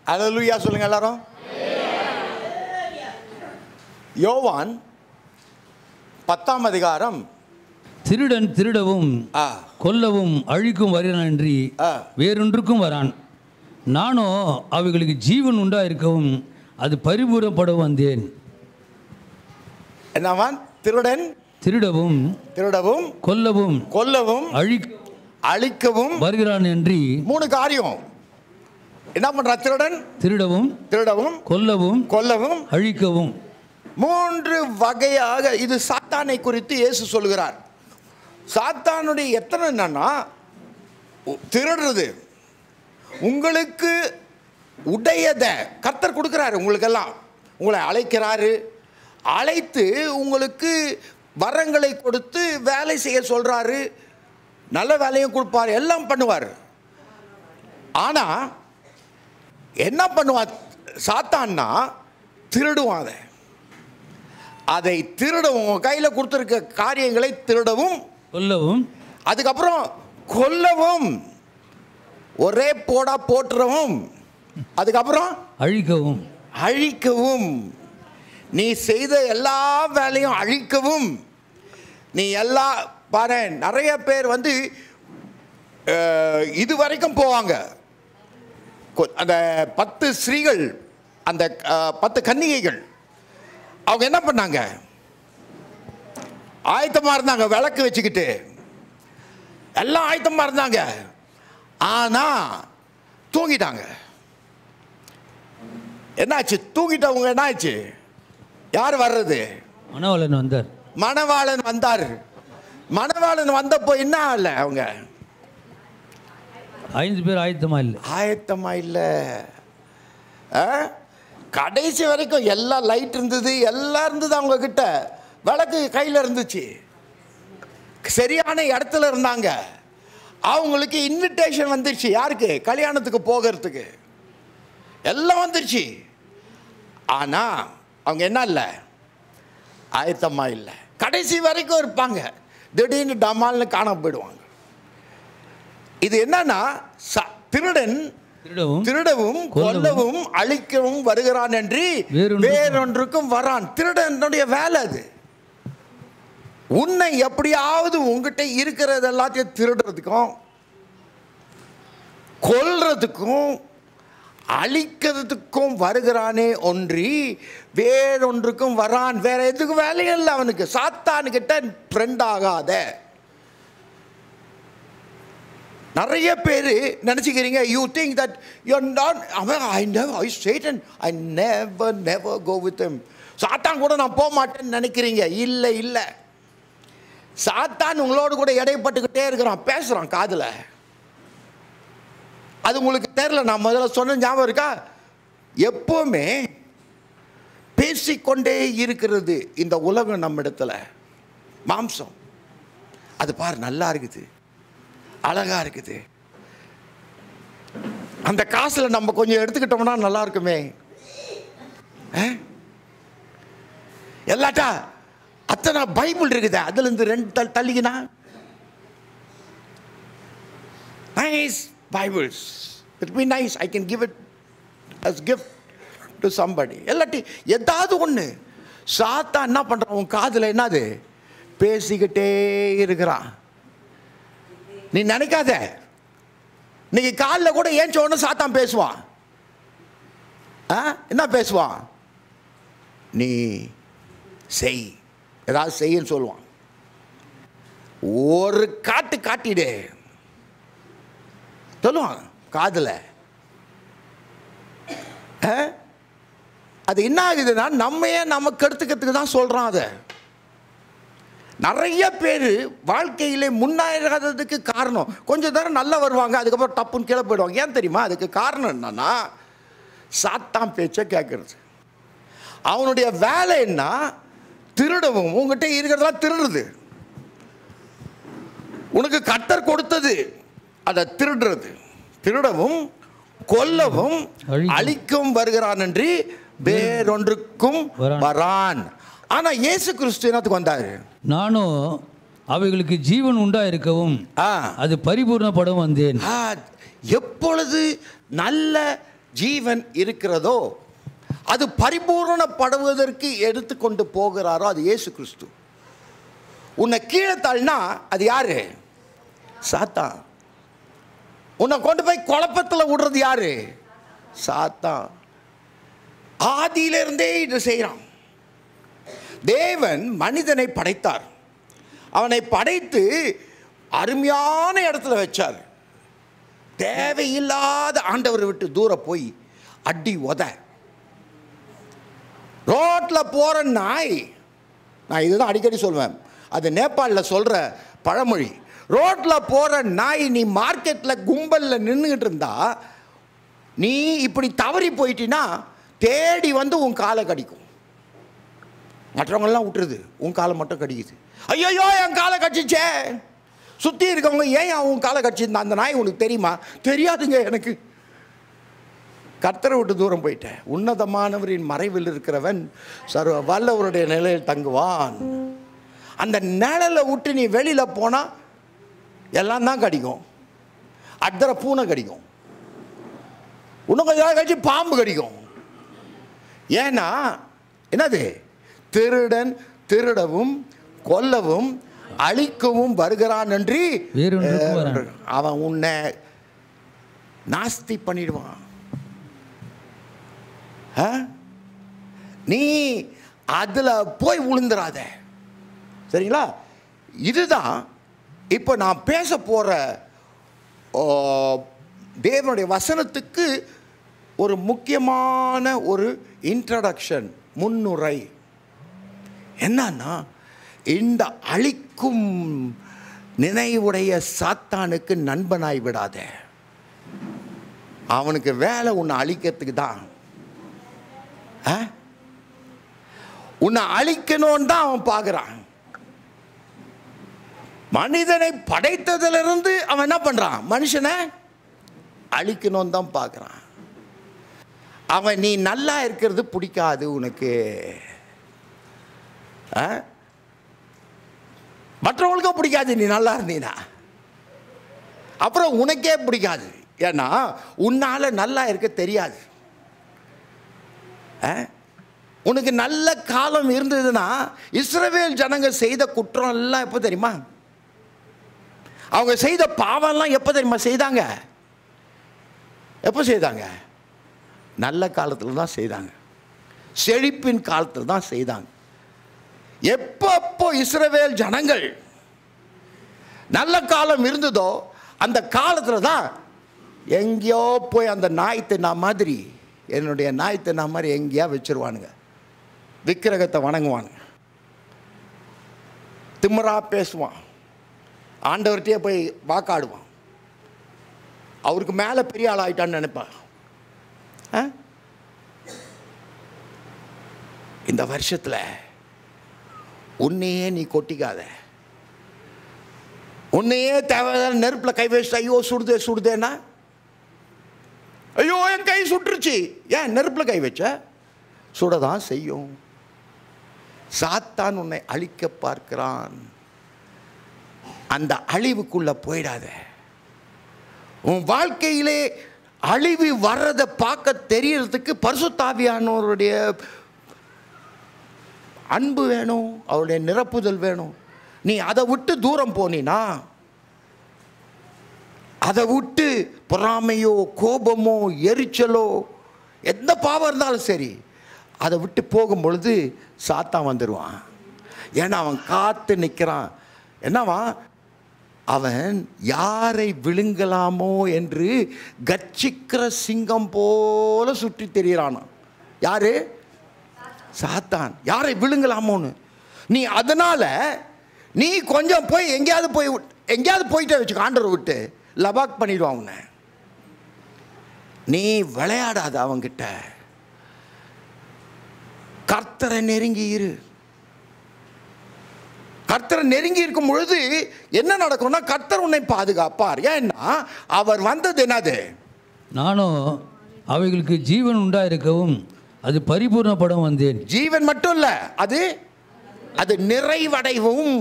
அல்லேலூயா சொல்லுங்க எல்லாரும் யோவான் பத்தாம் அதிகாரம் திருடன் திருடவும் ஆ கொல்லவும் அழிக்கும் வருகிறான் என்று ஆ. வேறொன்றுக்கும் வரான் நானோ அவைகளுக்கு ஜீவன் உண்டாயிருக்கவும் அது பரிபூரப்பட வந்தேன் என்னவான் திருடன் திருடவும் திருடவும் கொல்லவும் கொல்லவும் அழி அழிக்கவும் வருகிறான் என்று மூணு காரியம் என்ன பண்றா திருடன் திருடவும் திருடவும் கொல்லவும் கொல்லவும் அழிக்கவும் மூன்று வகையாக இது சாத்தானை குறித்து இயேசு சொல்கிறார் சாத்தானுடைய எத்தனை என்னன்னா உ- திருடுறது உங்களுக்கு உடையத கர்த்தர் கொடுக்குறாரு உங்களுக்கெல்லாம் உங்களை அழைக்கிறாரு அழைத்து உங்களுக்கு வரங்களை கொடுத்து வேலை செய்ய சொல்றாரு நல்ல வேலையும் கொடுப்பாரு எல்லாம் பண்ணுவார் ஆனா என்ன பண்ணுவான் சாத்தான்னா திருடுவான் அதை அதை திருடவும் உங்க கையில கொடுத்துருக்க காரியங்களை திருடவும் கொல்லவும் அதுக்கப்புறம் கொல்லவும் ஒரே போடா போட்டுறவும் அதுக்கப்புறம் அழிக்கவும் அழிக்கவும் நீ செய்த எல்லா வேலையும் அழிக்கவும் நீ எல்லா பாரு நிறைய பேர் வந்து அஹ், இது வரைக்கும் போவாங்க கொ- அந்த பத்து ஸ்ரீகள் அந்த அஹ், பத்து கன்னிகைகள் அவங்க என்ன பண்ணாங்க ஆயத்தமா இருந்தாங்க விளக்கு வச்சுக்கிட்டு எல்லாம் ஆயத்தமா இருந்தாங்க ஆனா தூங்கிட்டாங்க என்னாச்சு தூங்கிட்டவங்க என்னாச்சு யார் வர்றது மணவாளன் வந்தார் மணவாளன் வந்தார் மணவாளன் வந்தப்போ என்ன ஆகல அவங்க ஐந்து பேர் ஆயத்தமா இல்லை ஆயத்தமா இல்லை ஆ? கடைசி வரைக்கும் எல்லாம் லைட் இருந்தது எல்லாம் இருந்தது அவங்க கிட்ட விளக்கு கையில் இருந்துச்சு சரியான இடத்துல இருந்தாங்க அவங்களுக்கு இன்விடேஷன் வந்துருச்சு யாருக்கு கல்யாணத்துக்கு போகிறதுக்கு எல்லாம் வந்துருச்சு ஆனா அவங்க என்ன இல்லை ஆயத்தமா இல்லை கடைசி வரைக்கும் இருப்பாங்க திடீர்னு டமால்னு காணாம போயிடுவாங்க இது என்னன்னா ச- திருடன் திருடவும் திருடவும் கொல்லவும் அழிக்கவும் வருகிறான் என்று வேறொன்றுக்கும் வேறொன்றுக்கும் வரான் திருடனுடைய வேலை அது உன்னை எப்படியாவது உங்ககிட்ட இருக்கிறது எல்லாத்தையும் திருடுறதுக்கும் கொல்றதுக்கும் அழிக்கிறதுக்கும் வருகிறானே ஒன்றி வேறொன்றுக்கும் வரான் வேற எதுக்கும் வேலையும் இல்லை அவனுக்கு சாத்தானுக்கிட்ட ஃப்ரெண்ட் ஆகாத நிறைய பேர் நினச்சிக்கிறீங்க you think that you not அவன் I never I Satan I never never go with him சாத்தான் கூட நான் போக மாட்டேன்னு நினைக்கிறீங்க இல்லை இல்லை சாத்தான் உங்களோடு கூட இடைப்பட்டுக்கிட்டே இருக்கிறான் பேசுகிறான் காதில் அது உங்களுக்கு தெரியல நான் முதல்ல சொன்ன ஞாபகம் இருக்கா எப்போவுமே பேசிக்கொண்டே இருக்கிறது இந்த உலகம் நம்ம இடத்துல மாம்சம் அது பாரு நல்லா இருக்குது அழகா இருக்குது அந்த காசுல நம்ம கொஞ்சம் எடுத்துக்கிட்டோம்னா நல்லா இருக்குமே ஆ? எல்லாட்டா அத்தனை பைபிள் இருக்குது அதுல இருந்து ரெண்டு தள் தள்ளிக்கினா nice Bibles it be nice I can give it as gift to somebody இல்லாட்டி ஏதாவது ஒன்று சாத்தா என்ன பண்ணுறான் உன் காதில் என்னது பேசிக்கிட்டே இருக்கிறான் நீ நினைக்காத இன்னைக்கு காலில் கூட ஏன் உடனே சாத்தான் பேசுவான் ஆ என்ன பேசுவான் நீ செய் ஏதாவது செய்யன்னு சொல்லுவான் ஒரு காட்டு காட்டிடு சொல்லுவான் காதில் அது என்ன ஆகுதுன்னா நம்மையே நம்ம கெடுத்துக்கிறதுக்கு தான் சொல்கிறான் அதை நிறைய பேர் வாழ்க்கையிலே முன்னேறாததுக்கு காரணம் கொஞ்சம் நேரம் நல்லா வருவாங்க அதுக்கப்புறம் டப்புன்னு கீழே போயிடுவாங்க ஏன் தெரியுமா அதுக்கு காரணம் என்னன்னா சாத்தான் பேச்சை கேட்கறது அவனுடைய வேலை என்ன திருடவும் உங்ககிட்ட இருக்கிறதெல்லாம் திருடுறது உனக்கு கத்தர் கொடுத்தது அதை திருடுறது திருடவும் கொல்லவும் அழிக்கவும். அழிக்கும் வருகிறான் என்று வேறொன்றுக்கும் வரான். வரான் ஆனா இயேசு கிறிஸ்து என்னத்துக்கு வந்தாரு நானோ அவைகளுக்கு ஜீவன் உண்டாயிருக்கவும் ஆ அது பரிபூர்ணப்படும் வந்தேன் ஆ, எப்பொழுது நல்ல ஜீவன் இருக்கிறதோ அது பரிபூரணப்படுவதற்கு எடுத்துக்கொண்டு போகிறாரோ அது இயேசு கிறிஸ்து உன்னை கீழே தள்ளினா அது யாரு சாத்தான் உன்னை கொண்டு போய் குழப்பத்தில் விடுறது யாரு சாத்தான் ஆதியிலிருந்தே இது செய்கிறான் தேவன் மனிதனை படைத்தார் அவனை படைத்து அருமையான இடத்துல வச்சார் தேவையில்லாத ஆண்டவரை விட்டு தூரம் போய் அடி உத ரோட்டில் போகிற நாய் நான் இதுதான் அடிக்கடி சொல்வேன் அது நேபாளில் சொல்கிற பழமொழி ரோட்டில் போகிற நாய் நீ மார்க்கெட்டில் கும்பலில் நின்றுக்கிட்டு இருந்தா நீ இப்படி தவறி போயிட்டினா தேடி வந்து உன் காலை கடிக்கும் மற்றவங்கெல்லாம் விட்டுருது உன் காலை மட்டும் கடிக்குது ஐயோ என் காலை கடிச்சிச்சே சுற்றி இருக்கவங்க ஏன் உன் காலை கடிச்சிருந்தா அந்த நாய் உனக்கு தெரியுமா தெரியாதுங்க எனக்கு கர்த்தரை விட்டு தூரம் போயிட்டேன் உன்னதமானவரின் மறைவில் இருக்கிறவன் சர்வ வல்லவருடைய நிலையில் தங்குவான் அந்த நிழலை விட்டு நீ வெளியில் போனால் எல்லாம் தான் கடிக்கும் அடுத்த பூனை கடிக்கும் இன்னும் கொஞ்சம் நாள் கழிச்சு பாம்பு கடிக்கும் ஏன்னா என்னது திருடன் திருடவும் கொல்லவும் அழிக்கவும் வருகிறான் என்று வேறொன்றுக்கும் வரான். அவன் உன்னை நாஸ்தி பண்ணிடுவான் ஆ? நீ அதில் போய் விழுந்துடாத சரிங்களா இதுதான் இப்போ நான் பேச போகிற தேவனுடைய வசனத்துக்கு ஒரு முக்கியமான ஒரு இன்ட்ரடக்ஷன் முன்னுரை என்னன்னா இந்த அழிக்கும் நினைவுடைய சாத்தானுக்கு நண்பனாய் விடாத அவனுக்கு வேலை உன்னை அழிக்கிறதுக்கு தான் ஆ? உன்னை அழிக்கணும்னு தான் அவன் பார்க்குறான் மனிதனை படைத்ததிலிருந்து அவன் என்ன பண்ணுறான் மனுஷனை அழிக்கணும்னு தான் பார்க்குறான் அவன் நீ நல்லா இருக்கிறது பிடிக்காது உனக்கு ஆ? மற்றவங்களுக்கும் பிடிக்காது நீ நல்லா இருந்தீனா அப்புறம் உனக்கே பிடிக்காது ஏன்னா உன்னால நல்லா இருக்க தெரியாது ஆ? உனக்கு நல்ல காலம் இருந்ததுன்னா இஸ்ரவேல் ஜனங்க செய்த குற்றம் எல்லாம் எப்போ தெரியுமா அவங்க செய்த பாவம்லாம் எப்போ தெரியுமா செய்தாங்க எப்போ செய்தாங்க நல்ல காலத்தில் தான் செய்தாங்க செழிப்பின் காலத்தில் தான் செய்தாங்க எப்பப்போ இஸ்ரவேல் ஜனங்கள் நல்ல காலம் இருந்ததோ அந்த காலத்தில் தான் எங்கேயோ போய் அந்த நாய் தின்னா மாதிரி என்னுடைய நாய் தின்னா மாதிரி எங்கேயா வச்சிருவானுங்க விக்கிரகத்தை வணங்குவானுங்க திமிரா பேசுவான் ஆண்டவர்கிட்டயே போய் வாக்காடுவான் அவருக்கு மேலே பெரிய ஆள் ஆயிட்டான்னு நினைப்பான் ஆ? இந்த வருஷத்தில் உன்னையே நீ கொட்டிக்காத உன்னையே தேவையான நெருப்பில் கை வச்சு ஐயோ சுடுதே சுடுதேன்னா ஐயோ என் கை சுட்டுருச்சு ஏன் நெருப்பில் கை வச்ச சுடதான் செய்யும் சாத்தான் உன்னை அழிக்க பார்க்கிறான் அந்த அழிவுக்குள்ள போயிடாத உன் வாழ்க்கையிலே அழிவு வர்றதை பார்க்க தெரியறதுக்கு பரிசுத்தாவியானவருடைய அன்பு வேணும் அவருடைய நிரப்புதல் வேணும் நீ அதை விட்டு தூரம் போனீனா அதை விட்டு பொறாமையோ கோபமோ எரிச்சலோ எந்த பாவம் இருந்தாலும் சரி அதை விட்டு போகும் பொழுது சாத்தான் வந்துடுவான் ஏன்னா அவன் காத்து நிற்கிறான் என்னவா அவன் யாரை விழுங்கலாமோ என்று கர்ச்சிக்கிற சிங்கம் போல சுற்றி திரியிறானான் யாரு சாத்தான் யாரை விழுங்கலாமோன்னு நீ அதனால நீ கொஞ்சம் போய் எங்கேயாவது போய் விட்- எங்கேயாவது போயிட்டே வச்சுக்க ஆண்டரை விட்டு லபாக் பண்ணிடுவான் உன்னை நீ விளையாடாத அவங்கிட்ட கர்த்தரை நெருங்கி இரு கர்த்தரை நெருங்கி இருக்கும் பொழுது என்ன நடக்கும்னா கர்த்தர் உன்னை பாதுகாப்பார் ஏன்னா அவர் வந்தது என்னது நானும் அவைகளுக்கு ஜீவன் உண்டாயிருக்கவும் அது பரிபூர்ணப்படம் வந்தேன் ஜீவன் மட்டும் இல்ல அது அது நிறைவடைவும்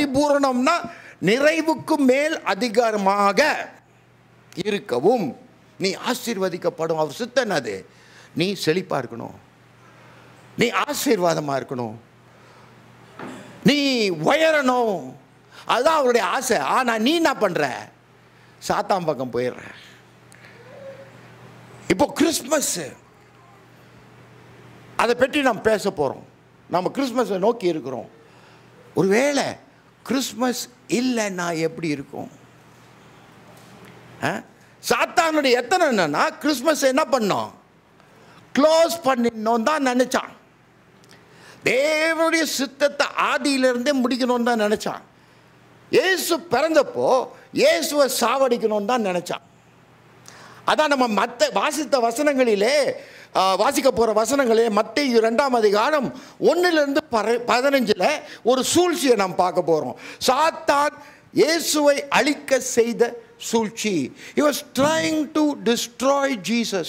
பரிபூரணம்னா நிறைவுக்கு மேல் அதிகாரமாக இருக்கவும் நீ ஆசீர்வதிக்கப்படும் அவர் சித்தம் என்னது நீ செழிப்பாக இருக்கணும் நீ ஆசீர்வாதமாக இருக்கணும் நீ உயரணும் அதுதான் அவருடைய ஆசை ஆனால் நீ என்ன பண்ணுற சாத்தாம் பக்கம் போயிடுற இப்போ கிறிஸ்மஸ் அதை பற்றி நாம் பேச போகிறோம் நம்ம கிறிஸ்மஸை நோக்கி இருக்கிறோம் ஒருவேளை கிறிஸ்மஸ் இல்லைன்னா எப்படி இருக்கும் ஆ? சாத்தானுடைய எத்தனை என்னன்னா கிறிஸ்மஸ் என்ன பண்ணோம் க்ளோஸ் பண்ணிடணும் தான் நினச்சான் தேவனுடைய சித்தத்தை ஆதியிலிருந்தே முடிக்கணும்னு தான் நினச்சான் இயேசு பிறந்தப்போ இயேசுவை சாவடிக்கணும்னு தான் நினச்சான் அதான் நம்ம மற்ற வாசித்த வசனங்களிலே ஆ, வாசிக்க போகிற வசனங்களே மத்திய ரெண்டாம் அதிகாரம் ஒன்றிலிருந்து பர பதினஞ்சில் ஒரு சூழ்ச்சியை நாம் பார்க்க போகிறோம் சாத்தான் இயேசுவை அழிக்க செய்த சூழ்ச்சி he was trying to destroy jesus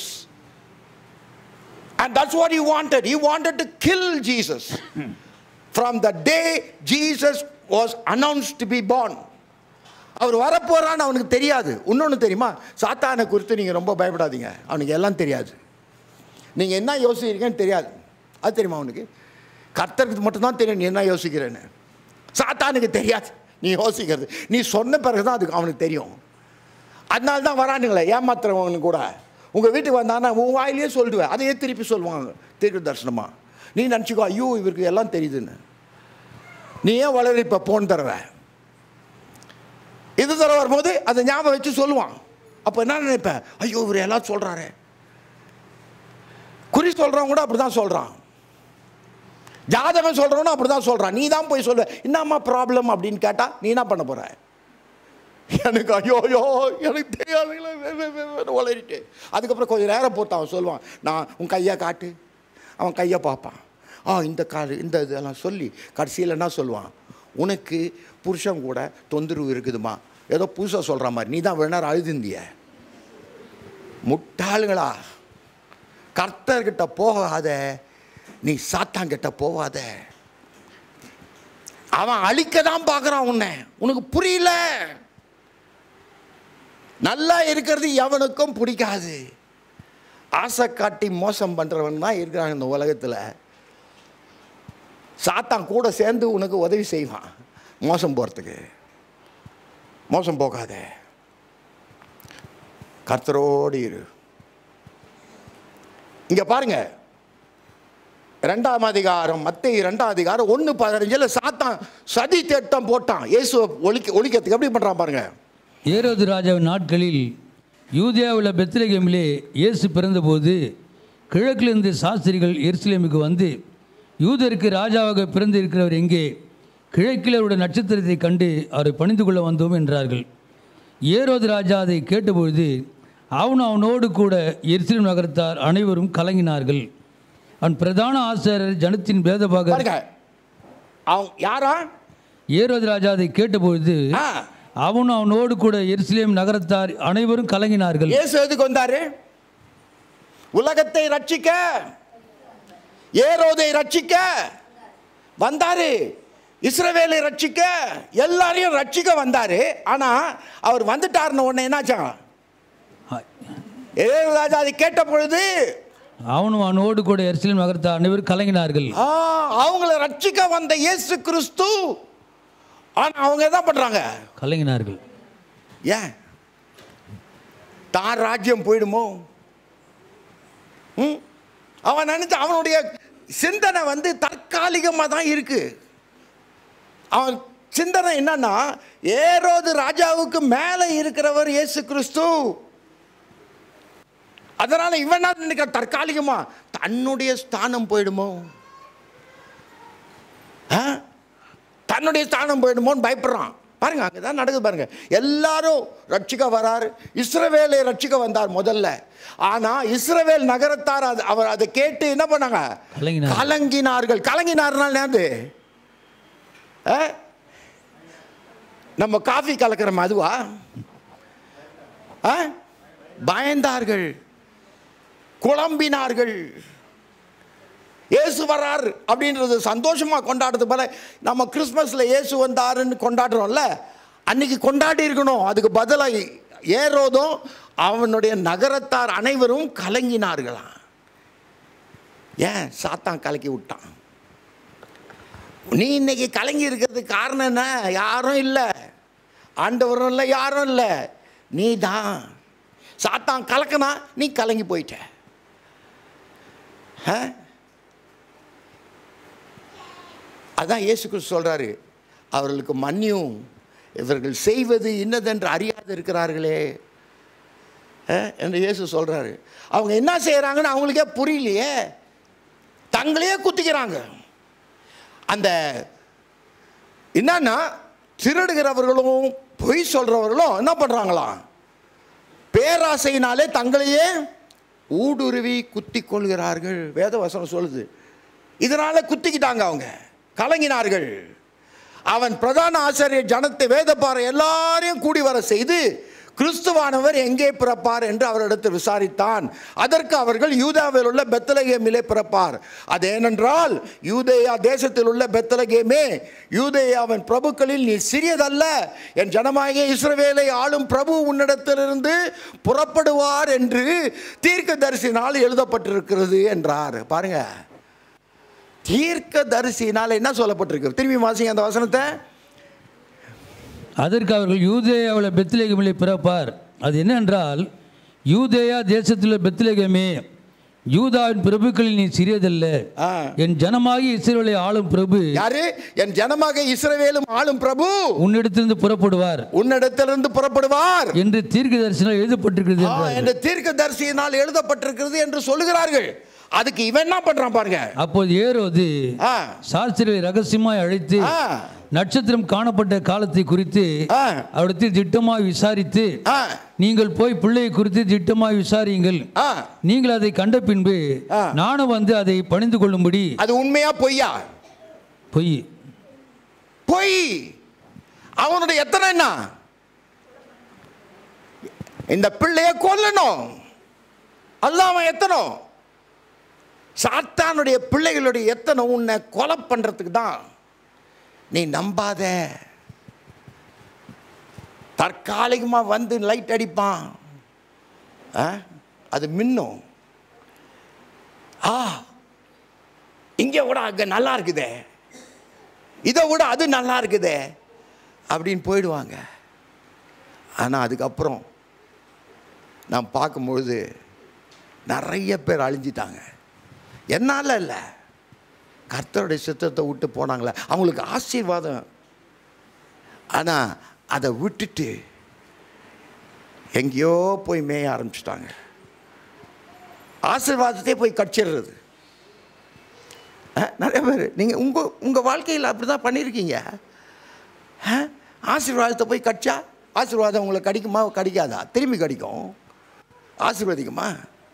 and that's what he wanted he wanted to kill jesus from the day jesus was announced to be born அவர் வரப்போறான்னு அவனுக்கு தெரியாது இன்னொன்று தெரியுமா சாத்தானை குறித்து நீங்கள் ரொம்ப பயப்படாதீங்க அவனுக்கு எல்லாம் தெரியாது நீங்கள் என்ன யோசிக்கிறீங்கன்னு தெரியாது அது தெரியுமா அவனுக்கு கர்த்தருக்கு மட்டும்தான் தெரியும் நீ என்ன யோசிக்கிறேன்னு சாத்தானுக்கு தெரியாது நீ யோசிக்கிறது நீ சொன்ன பிறகு தான் அதுக்கு அவனுக்கு தெரியும் அதனால தான் வரானுங்களே ஏமாத்துறவனுக்கு கூட உங்கள் வீட்டுக்கு வந்தானா உன் வாயிலேயே சொல்லிடுவேன் அதையே திருப்பி சொல்லுவாங்க தீர்க்க தரிசனமா நீ நினச்சிக்கோ ஐயோ இவருக்கு எல்லாம் தெரியுதுன்னு நீ ஏன் வளர இப்போ போன் தருவ இது தர வரும்போது அதை ஞாபகம் வச்சு சொல்லுவான் அப்போ என்ன நினைப்பேன் ஐயோ இவர் எல்லாம் சொல்கிறாரு குறி சொல்கிறவன் கூட அப்படி தான் சொல்கிறான் ஜாதகம் சொல்கிறவனும் அப்படி தான் சொல்கிறான் நீ தான் போய் சொல்லுவ என்னம்மா ப்ராப்ளம் அப்படின்னு கேட்டால் நீ என்ன பண்ண போகிற எனக்கு ஐயோ ஐயோ எனக்கு தெரியாது உளறிட்டு அதுக்கப்புறம் கொஞ்சம் நேரம் போட்டு அவன் சொல்லுவான் நான் உன் கையை காட்டு அவன் கையை பார்ப்பான் ஆ இந்த கால் இந்த இதெல்லாம் சொல்லி கடைசியில் என்ன சொல்லுவான் உனக்கு புருஷன் கூட தொந்தரவு இருக்குதுமா ஏதோ புதுசாக சொல்கிற மாதிரி நீ தான் வேணார் அழுதுந்திய முட்டாளுங்களா கர்த்தர்கிட்ட போகாத நீ சாத்தாங்கிட்ட போகாத அவன் அழிக்க தான் பார்க்குறான் உன்னை உனக்கு புரியல நல்லா இருக்கிறது எவனுக்கும் பிடிக்காது ஆசை காட்டி மோசம் பண்ணுறவன் தான் இருக்கிறான் இந்த உலகத்தில் சாத்தான் கூட சேர்ந்து உனக்கு உதவி செய்வான் மோசம் போகிறதுக்கு மோசம் போகாத கர்த்தரோடு இரு இங்க பாருங்க ரெண்டாம் அதிகாரம் மத்திய ரெண்டாம் அதிகாரம் ஒன்று பதினஞ்சில் சாத்தான் சதி திட்டம் போட்டான் இயேசுவை ஒழிக்க ஒழிக்கிறதுக்கு எப்படி பண்ணுறான் பாருங்க ஏரோது ராஜாவின் நாட்களில் யூதியாவுள்ள பெத்லகேமிலே இயேசு பிறந்தபோது கிழக்கிலிருந்து சாஸ்திரிகள் எருசலேமுக்கு வந்து யூதருக்கு ராஜாவாக பிறந்திருக்கிறவர் எங்கே கிழக்கில் அவருடைய நட்சத்திரத்தை கண்டு அவரை பணிந்து கொள்ள வந்தோம் என்றார்கள் ஏரோது ராஜா அதை கேட்டபொழுது அவன் அவனோடு கூட எருசலேம் நகரத்தார் அனைவரும் கலங்கினார்கள் அவன் பிரதான ஆசிரியர் ஜனத்தின் பேதபாக பாருங்க அவன் யாரா ஏரோது ராஜா அதை கேட்டபொழுது ஆ, அவனும் அவனோடு கூட எருசலேம் நகரத்தார் அனைவரும் கலங்கினார்கள் இயேசு எதுக்கு வந்தாரு உலகத்தை ரட்சிக்க ஏரோதை ரட்சிக்க வந்தாரு இஸ்ரவேலை ரட்சிக்க எல்லாரையும் ரட்சிக்க வந்தாரு ஆனா அவர் வந்துட்டாருன்னு உடனே என்னாச்சான் ஏரோது ராஜா அதை கேட்ட பொழுது அவனும் அவனோடு கூட எருசலேம் நகரத்தார் அனைவரும் கலங்கினார்கள் ஆ, அவங்கள ரட்சிக்க வந்த இயேசு கிறிஸ்து ஆனா அவங்க என்ன பண்றாங்க கலங்கினார்கள் ஏன் தான் ராஜ்யம் போயிடுமோ ம்? அவன் நினைச்ச அவனுடைய சிந்தனை வந்து தற்காலிகமாக தான் இருக்கு அவன் சிந்தனை என்னன்னா ஏரோது ராஜாவுக்கு மேலே இருக்கிறவர் இயேசு கிறிஸ்து அதனால இவன் என்ன நினைக்கிற தற்காலிகமா தன்னுடைய ஸ்தானம் போயிடுமோ ஆ? தன்னுடைய ஸ்தானம் போயிடுமோன்னு பயப்படுறான் பாருங்க அங்கே தான் நடக்குது பாருங்க எல்லாரும் ரட்சிக்க வராரு இஸ்ரவேலை ரட்சிக்க வந்தார் முதல்ல ஆனா இஸ்ரவேல் நகரத்தார் அது அவர் அதை கேட்டு என்ன பண்ணாங்க கலங்கினார்கள். கலங்கினார்கள் கலங்கினார்னால் என்னது ஆ? நம்ம காஃபி கலக்கிற மதுவா ஆ? பயந்தார்கள் குழம்பினார்கள் இயேசு வரார் அப்படின்றது சந்தோஷமாக கொண்டாடுறது போல நம்ம கிறிஸ்மஸில் இயேசு வந்தாருன்னு கொண்டாடுறோம்ல அன்னைக்கு கொண்டாடி இருக்கணும் அதுக்கு பதிலாக ஏரோதும் அவனுடைய நகரத்தார் அனைவரும் கலங்கினார்களாம் ஏன் சாத்தான் கலக்கி விட்டான் நீ இன்னைக்கு கலங்கி இருக்கிறதுக்கு காரணம் என்ன யாரும் இல்லை ஆண்டவரும் இல்லை யாரும் இல்லை நீ தான் சாத்தான் கலக்கினா நீ கலங்கி போயிட்ட ஆ? அதான் இயேசு கிறிஸ்து சொல்றாரு அவர்களுக்கு மன்னியும் இவர்கள் செய்வது இன்னதென்று அறியாது இருக்கிறார்களே ஆ? என்று இயேசு சொல்றாரு அவங்க என்ன செய்கிறாங்கன்னு அவங்களுக்கே புரியலையே தங்களையே குத்திக்கிறாங்க அந்த என்னன்னா திருடுகிறவர்களும் பொய் சொல்றவர்களும் என்ன பண்றாங்களாம் பேராசையினாலே தங்களையே ஊடுருவி குத்தி கொள்கிறார்கள் வேத வசனம் சொல்லுது இதனால குத்திக்கிட்டாங்க அவங்க கலங்கினார்கள் அவன் பிரதான ஆசிரியர் ஜனத்தை வேதப்பாறை எல்லாரையும் கூடி வர செய்து கிறிஸ்துவானவர் எங்கே பிறப்பார் என்று அவரிடத்தில் விசாரித்தான் அதற்கு அவர்கள் யூதாவில் உள்ள பெத்தலகேமிலே பிறப்பார் அது ஏனென்றால் யூதேயா தேசத்தில் உள்ள பெத்தலகேமே யூதேயாவின் பிரபுக்களில் நீ சிறியதல்ல என் ஜனமாகிய இஸ்ரவேலை ஆளும் பிரபு உன்னிடத்திலிருந்து புறப்படுவார் என்று தீர்க்க தரிசினால் எழுதப்பட்டிருக்கிறது என்றார் பாருங்க தீர்க்க தரிசினால் என்ன சொல்லப்பட்டிருக்கு திரும்பி வாசிங்க அந்த வசனத்தை அதற்கு அவர்கள் யூதேயாவில் பெத்லேகமிலே பிறப்பார் அது என்னென்றால் யூதேயா தேசத்தில் பெத்லேகமே யூதாவின் பிரபுக்களில் நீ சிறியதல்ல ஆ. என் ஜனமாகி இஸ்ரவேலை ஆளும் பிரபு யாரு என் ஜனமாக இஸ்ரவேலும் ஆளும் பிரபு உன்னிடத்திலிருந்து புறப்படுவார் உன்னிடத்திலிருந்து புறப்படுவார் என்று தீர்க்க தரிசனம் எழுதப்பட்டிருக்கிறது ஆ, என்றார். என்ற தீர்க்க தரிசியினால் எழுதப்பட்டிருக்கிறது என்று சொல்லுகிறார்கள் அதுக்கு இவன் என்ன பண்றான் பாருங்க அப்போது ஏரோது ஆ, சாஸ்திரியை ரகசியமாய் அழைத்து ஆ, நட்சத்திரம் காணப்பட்ட காலத்தை குறித்து ஆ, அவரிடத்தில் திட்டமாய் விசாரித்து ஆ, நீங்கள் போய் பிள்ளையை குறித்து திட்டமாய் விசாரியுங்கள் ஆ. நீங்கள் அதை கண்ட பின்பு ஆ. நானும் வந்து அதை பணிந்து கொள்ளும்படி அது உண்மையா பொய்யா பொய் பொய் அவனுடைய எத்தனை என்ன இந்த பிள்ளைய கொல்லணும் அல்ல அவன் எத்தனோ சாத்தானுடைய பிள்ளைகளுடைய எத்தனை உன்னை கொலை பண்றதுக்கு தான் நீ நம்பாத தற்காலிகமா வந்து லைட் அடிப்பான் ஆ? அது மின்னும் ஆ இங்கே கூட அங்கே நல்லா இருக்குதே இதை விட அது நல்லா இருக்குதே அப்படின்னு போயிடுவாங்க ஆனால் அதுக்கப்புறம் நான் பார்க்கும்பொழுது நிறைய பேர் அழிஞ்சிட்டாங்க என்னால் இல்லை கர்த்தருடைய சித்தத்தை விட்டு போனாங்களே அவங்களுக்கு ஆசீர்வாதம் ஆனால் அதை விட்டுட்டு எங்கேயோ போய் மேய ஆரம்பிச்சிட்டாங்க ஆசீர்வாதத்தையே போய் கடிச்சிடுறது அஹ், நிறைய பேர் நீங்கள் உங்கள் உங்கள் வாழ்க்கையில் அப்படி தான் பண்ணியிருக்கீங்க அஹ், ஆசீர்வாதத்தை போய் கடிச்சா ஆசீர்வாதம் உங்களை கடிக்குமா கடிக்காதா திரும்பி கடிக்கும் ஆசீர்வதிக்குமா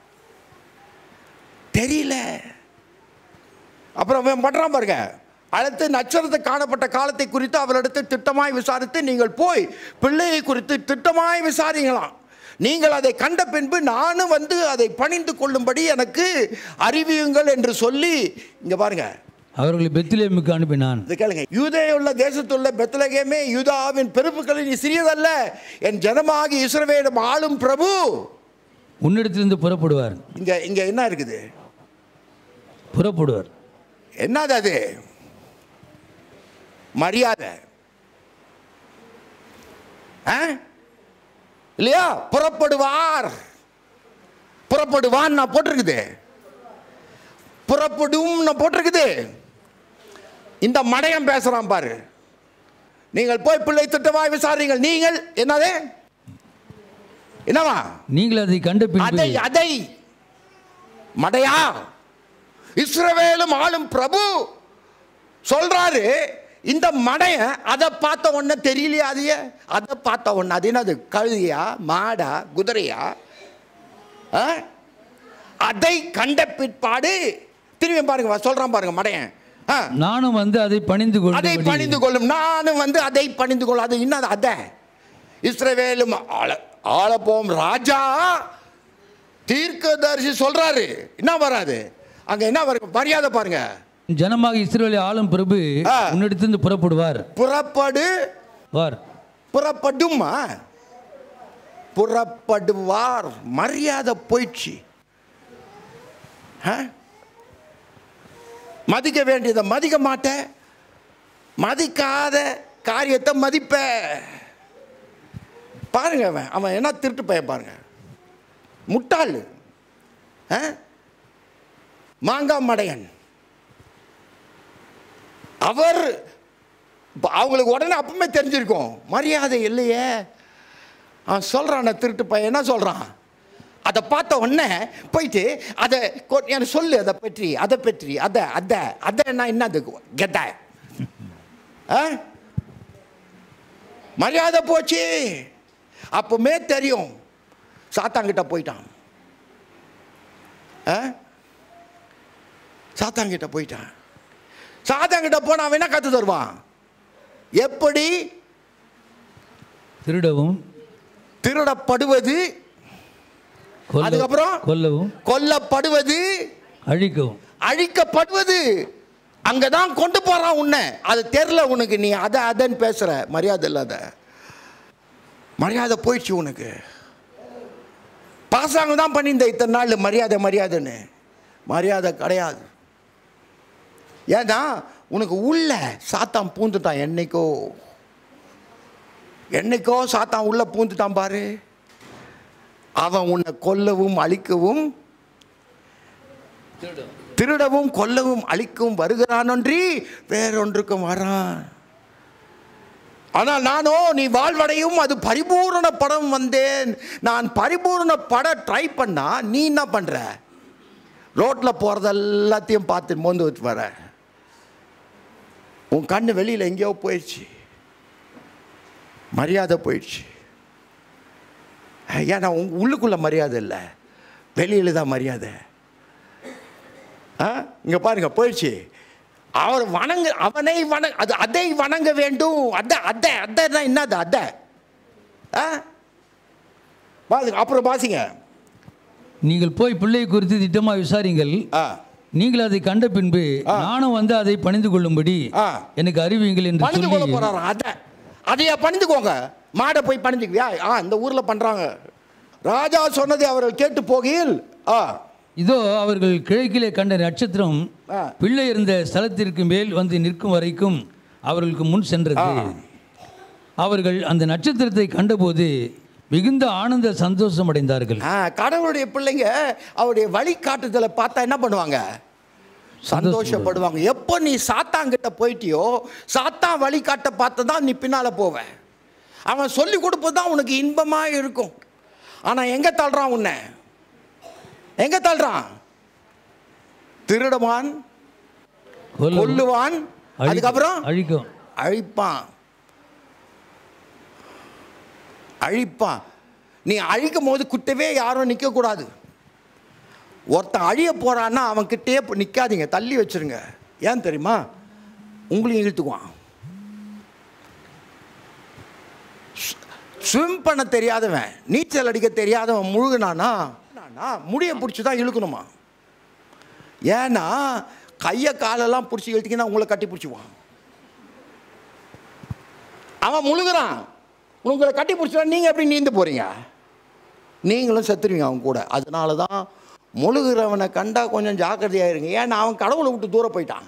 தெரியல அப்புறம் அவன் பண்ணுறான் பாருங்க அடுத்து நட்சத்திரத்தை காணப்பட்ட காலத்தை குறித்து அவரிடத்து திட்டமாய் விசாரித்து நீங்கள் போய் பிள்ளையை குறித்து திட்டமாய் விசாரிங்களாம் நீங்கள் அதை கண்ட பின்பு நானும் வந்து அதை பணிந்து கொள்ளும்படி எனக்கு அறிவியுங்கள் என்று சொல்லி இங்க பாருங்க அவர்களை பெத்லேமுக்கு அனுப்பினான் இது கேளுங்க யூதேயுள்ள தேசத்துள்ள பெத்லகேமே யூதாவின் பெருப்புகளில் நீ சிறியதல்ல என் ஜனமாகி இஸ்ரவேலும் ஆளும் பிரபு உன்னிடத்திலிருந்து புறப்படுவார் இங்க இங்க என்ன இருக்குது புறப்படுவார் என்னது அது மரியாதை ஆ? இல்லையா புறப்படுவார் புறப்படுவான் நான் போட்டிருக்குது புறப்படும் நான் போட்டிருக்குது இந்த மடையம் பேசுறான் பாரு நீங்கள் போய் பிள்ளை திட்டமாய் விசாரிங்கள் நீங்கள் என்னது என்னவா நீங்கள் அதை கண்ட பின்பு அதை அதை மடையா இஸ்ரவேலும் ஆளும் பிரபு சொல்றாரு இந்த மடைய அதை பார்த்த உடனே தெரியலையா அதைய அதை பார்த்த உடனே அது என்னது கழுதியா மாடா குதிரையா ஆ? அதை கண்ட பிற்பாடு திரும்பி பாருங்க சொல்றான் பாருங்க மடையன் ஆ. நானும் வந்து அதை பணிந்து அதை கொள்ளும்படி பணிந்து கொள்ளும் நானும் வந்து அதை பணிந்து கொள்ளும் அது இன்னது அத இஸ்ரவேலும் ஆள ஆளப்போம் ராஜா தீர்க்கதரிசி சொல்றாரு என்ன வராது அங்க என்ன வரும் மரியாதை பாருங்க ஜனமாக இஸ்ரவேலை ஆளும் பிரபு ஆ. உன்னிடத்திலிருந்து புறப்படுவார் புறப்படு வார் புறப்படுமா புறப்படுவார் மரியாதை போயிடுச்சு ஆ? மதிக்க வேண்டியதை மதிக்க மாட்டேன் மதிக்காத காரியத்தை மதிப்ப பாருங்க அவன் அவன் என்ன திருட்டு பையன் பாருங்க முட்டாள் ஆ? மாங்காய் மடையன் அவர் இப்ப அவங்களுக்கு உடனே அப்பவுமே தெரிஞ்சிருக்கும் மரியாதை இல்லையே அவன் சொல்கிறான் திருட்டு பையன் என்ன சொல்கிறான் அதை பார்த்த உடனே போயிட்டு அதை கொ- எனக்கு சொல்லு அதை பற்றி அதை பற்றி அதை அதை அதை என்ன என்னது கெட்ட ஆ மரியாதை போச்சு அப்பவுமே தெரியும் சாத்தாங்கிட்ட போயிட்டான் ஆ சாத்தாங்கிட்ட போயிட்டான் சாத்தாங்கிட்ட போனா அவன் என்ன கற்று தருவான் எப்படி திருடவும் திருடப்படுவது கொல்ல- அதுக்கப்புறம்? கொல்லவும் கொல்லப்படுவது அழிக்கவும் அழிக்கப்படுவது அங்கதான் கொண்டு போறான் உன்னை அது தெரில உனக்கு நீ அதை அதன்னு பேசுற மரியாதை இல்லாத மரியாதை போயிடுச்சு உனக்கு பாசாங்கம் தான் பண்ணியிருந்த இத்தனை நாள் மரியாதை மரியாதைன்னு மரியாதை கிடையாது ஏன்னா உனக்கு உள்ள சாத்தான் பூந்துட்டான் என்னைக்கோ என்னைக்கோ சாத்தான் உள்ள பூந்துட்டான் பாரு அவன் உன்னை கொல்லவும் அழிக்கவும் திருடவும் கொல்லவும் அழிக்கவும் வருகிறானொன்றி வேறொன்றுக்கும் வரான் ஆனால் நானோ நீ வாழ்வடையும் அது பரிபூரண படம் வந்தேன் நான் பரிபூரண பட ட்ரை பண்ணா நீ என்ன பண்ற ரோட்ல போறது எல்லாத்தையும் பார்த்து மோந்து வச்சு வர உன் கண்ணு வெளியில எங்கேயோ போயிடுச்சு மரியாதை போயிடுச்சு ஏன்னா உன் உள்ளுக்குள்ள மரியாதை இல்லை வெளியில தான் மரியாதை ஆ இங்கே பாருங்க போயிடுச்சு அவர் வணங்க அவனை வணங்க அது அதை வணங்க வேண்டும் அத அத அதான் என்னது அத ஆ பாருங்க அப்புறம் பாசிங்க நீங்கள் போய் பிள்ளையை குறித்து திட்டமாக விசாரிங்கள் ஆ நீங்கள் அதை கண்ட பின்பு நானும் வந்து அதை பணிந்து கொள்ளும்படி ஆ. எனக்கு அறிவியுங்கள் என்று பணிந்து கொள்ள சொல்லி போறாராம் அத அதையா பணிந்துக்கோங்க மாடை போய் பணிஞ்சுக்குவியா ஆ இந்த ஊரில் பண்றாங்க ராஜா சொன்னதை அவர்கள் கேட்டு போகையில் ஆ இதோ அவர்கள் கிழக்கிலே கண்ட நட்சத்திரம் ஆ. பிள்ளை இருந்த ஸ்தலத்திற்கு மேல் வந்து நிற்கும் வரைக்கும் அவர்களுக்கு முன் சென்றது அவர்கள் அந்த நட்சத்திரத்தை கண்டபோது மிகுந்த ஆனந்த சந்தோஷம் அடைந்தார்கள் ஆ, கடவுளுடைய பிள்ளைங்க அவருடைய வழிகாட்டுதலை பார்த்தா என்ன பண்ணுவாங்க சந்தோஷப்படுவாங்க எப்போ நீ சாத்தாங்கிட்ட போயிட்டியோ சாத்தான் வழிகாட்ட பார்த்து தான் நீ பின்னால போவ அவன் சொல்லி கொடுப்பது தான் உனக்கு இன்பமா இருக்கும் ஆனா எங்க தள்ளுறான் உன்னை எங்க தள்ளுறான் திருடுவான் கொல்லவும், கொல்லுவான் அழிக்கவும், அதுக்கப்புறம் அழிக்கும் அழிப்பான் அழிப்பான் நீ அழிக்கும் போது குட்டவே யாரும் நிற்கக்கூடாது ஒருத்தன் அழிய போறான்னா அவன் கிட்டே நிற்காதீங்க தள்ளி வச்சிருங்க ஏன் தெரியுமா உங்களையும் இழுத்துக்குவான் ஸ்விம் பண்ண தெரியாதவன் நீச்சல் அடிக்க தெரியாதவன் முழுகுனானா நானா, முடிய பிடிச்சி தான் இழுக்கணுமா ஏன்னா கையை காலெல்லாம் பிடிச்சி இழுத்தீங்கன்னா உங்களை கட்டி பிடிச்சிக்குவான் அவன் முழுகுறான் உங்களை கட்டி பிடிச்சா நீங்கள் எப்படி நீந்து போகிறீங்க நீங்களும் செத்துருவீங்க அவன் கூட அதனால தான் முழுகிறவனை கண்டா கொஞ்சம் ஜாக்கிரதையா இருங்க ஏன்னா அவன் கடவுளை விட்டு தூரம் போயிட்டான்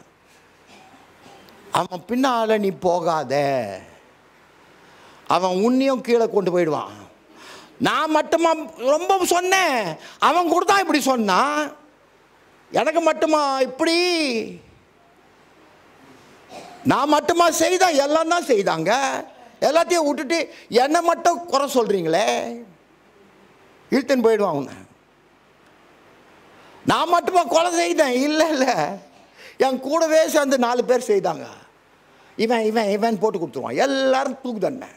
அவன் பின்னால் நீ போகாத அவன் உன்னையும் கீழே கொண்டு போயிடுவான் நான் மட்டுமா ரொம்ப சொன்னேன் அவன் கூட தான் இப்படி சொன்னான் எனக்கு மட்டுமா இப்படி நான் மட்டுமா செய்தேன் எல்லாம் தான் செய்தாங்க எல்லாத்தையும் விட்டுட்டு என்னை மட்டும் குறை சொல்கிறீங்களே இழுத்துன்னு போயிடுவான் அவனை நான் மட்டுமா கொலை செய்தேன் இல்லை இல்லை என் கூடவே சேர்ந்து நாலு பேர் செய்தாங்க இவன் இவன் இவன் போட்டு கொடுத்துருவான் எல்லாரும் தூக்கு தண்டனை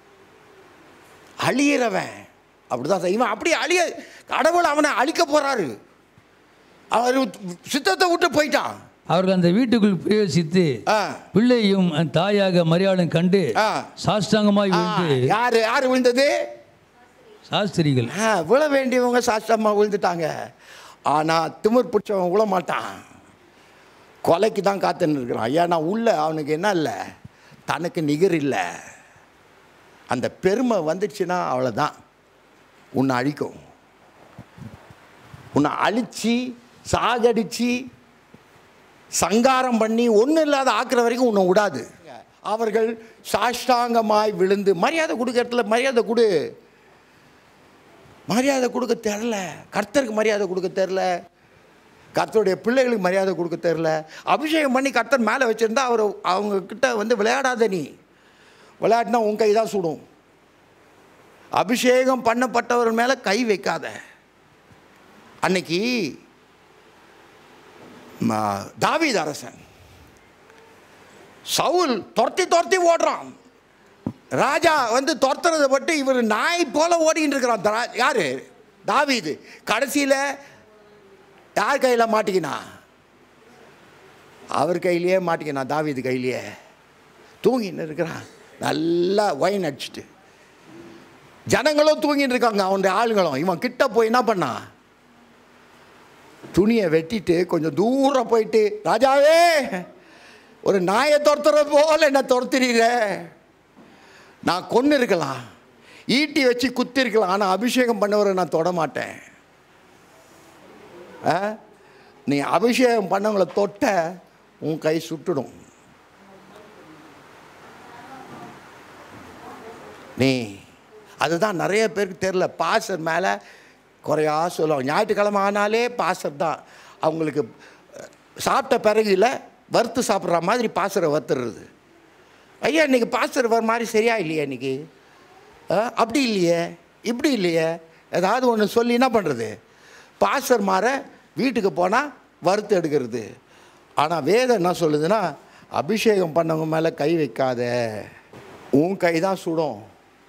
அழியிறவன் அப்படிதான் செய்வான். இவன் அப்படி அழிய கடவுள் அவனை அழிக்க போறாரு அவர் சித்தத்தை விட்டு போயிட்டான் அவர்கள் அந்த வீட்டுக்குள் பிரவேசித்து ஆ பிள்ளையும் அந்த தாயாக மரியாளும் கண்டு ஆ. சாஷ்டாங்கமாய் ஆ, விழுந்து யாரு யாரு விழுந்தது சாஸ்திரிகள் ஆ, விழ வேண்டியவங்க சாஸ்திரமா விழுந்துட்டாங்க ஆனா திமிர் பிடிச்சவன் விழ மாட்டான் கொலைக்கு தான் காத்துன்னு இருக்கிறான் ஏன்னா உள்ள அவனுக்கு என்ன இல்லை தனக்கு நிகர் இல்லை அந்த பெருமை வந்துடுச்சுன்னா அவ்வளோதான் உன்னை அழிக்கும் உன்னை அழிச்சு சாகடிச்சு சங்காரம் பண்ணி ஒன்றும் இல்லாத ஆக்குற வரைக்கும் உன்னை விடாது அவர்கள் சாஷ்டாங்கமாய் விழுந்து மரியாதை கொடுக்கறதுல மரியாதை கொடு மரியாதை கொடுக்க தெரில கர்த்தருக்கு மரியாதை கொடுக்க தெரில கர்த்தருடைய பிள்ளைகளுக்கு மரியாதை கொடுக்க தெரில அபிஷேகம் பண்ணி கர்த்தர் மேலே வச்சுருந்தா அவர் அவங்க கிட்ட வந்து விளையாடாத நீ விளையாடினா உன் கை தான் சுடும் அபிஷேகம் பண்ணப்பட்டவர் மேலே கை வைக்காத அன்னைக்கு ம- தாவீது அரசன் சவுல் துரத்தி துரத்தி ஓடுறான் ராஜா வந்து துரத்துறதை பட்டு இவர் நாய் போல ஓடிக்கிட்டு இருக்கிறான் தரா- யாரு தாவீது கடைசியில் யார் கையில் மாட்டிக்கினா அவர் கையிலேயே மாட்டிக்கினா தாவீது கையிலேயே தூங்கின்னு இருக்கிறான் நல்லா ஒயின் அடிச்சிட்டு ஜனங்களும் தூங்கிட்டு இருக்காங்க அவனுடைய ஆளுங்களும் இவன் கிட்ட போய் என்ன பண்ணான் துணியை வெட்டிட்டு கொஞ்சம் தூரம் போயிட்டு ராஜாவே ஒரு நாயை துரத்துற போல என்ன துரத்துறீங்க நான் கொன்று இருக்கலாம் ஈட்டி வச்சு குத்தி இருக்கலாம் ஆனால் அபிஷேகம் பண்ணவரை நான் தொட மாட்டேன் ஆ? நீ அபிஷேகம் பண்ணவங்களை தொட்ட உன் கை சுட்டுடும் நீ அதுதான் நிறைய பேருக்கு தெரில பாசர் மேலே குறையா சொல்லுவாங்க ஞாயிற்றுக்கிழமை ஆனாலே பாசர் தான் அவங்களுக்கு அஹ், சாப்பிட்ட பிறகு இல்லை வறுத்து சாப்பிட்ற மாதிரி பாசரை வறுத்துறது ஐயா இன்னைக்கு பாஸ்டர் வர மாதிரி சரியா இல்லையா இன்னைக்கு ஆ, அப்படி இல்லையே இப்படி இல்லையே ஏதாவது ஒன்று சொல்லி என்ன பண்ணுறது பாஸ்டர் மாற வீட்டுக்கு போனால் வறுத்து எடுக்கிறது ஆனால் வேதம் என்ன சொல்லுதுன்னா அபிஷேகம் பண்ணவங்க மேலே கை வைக்காத உன் கை தான் சுடும்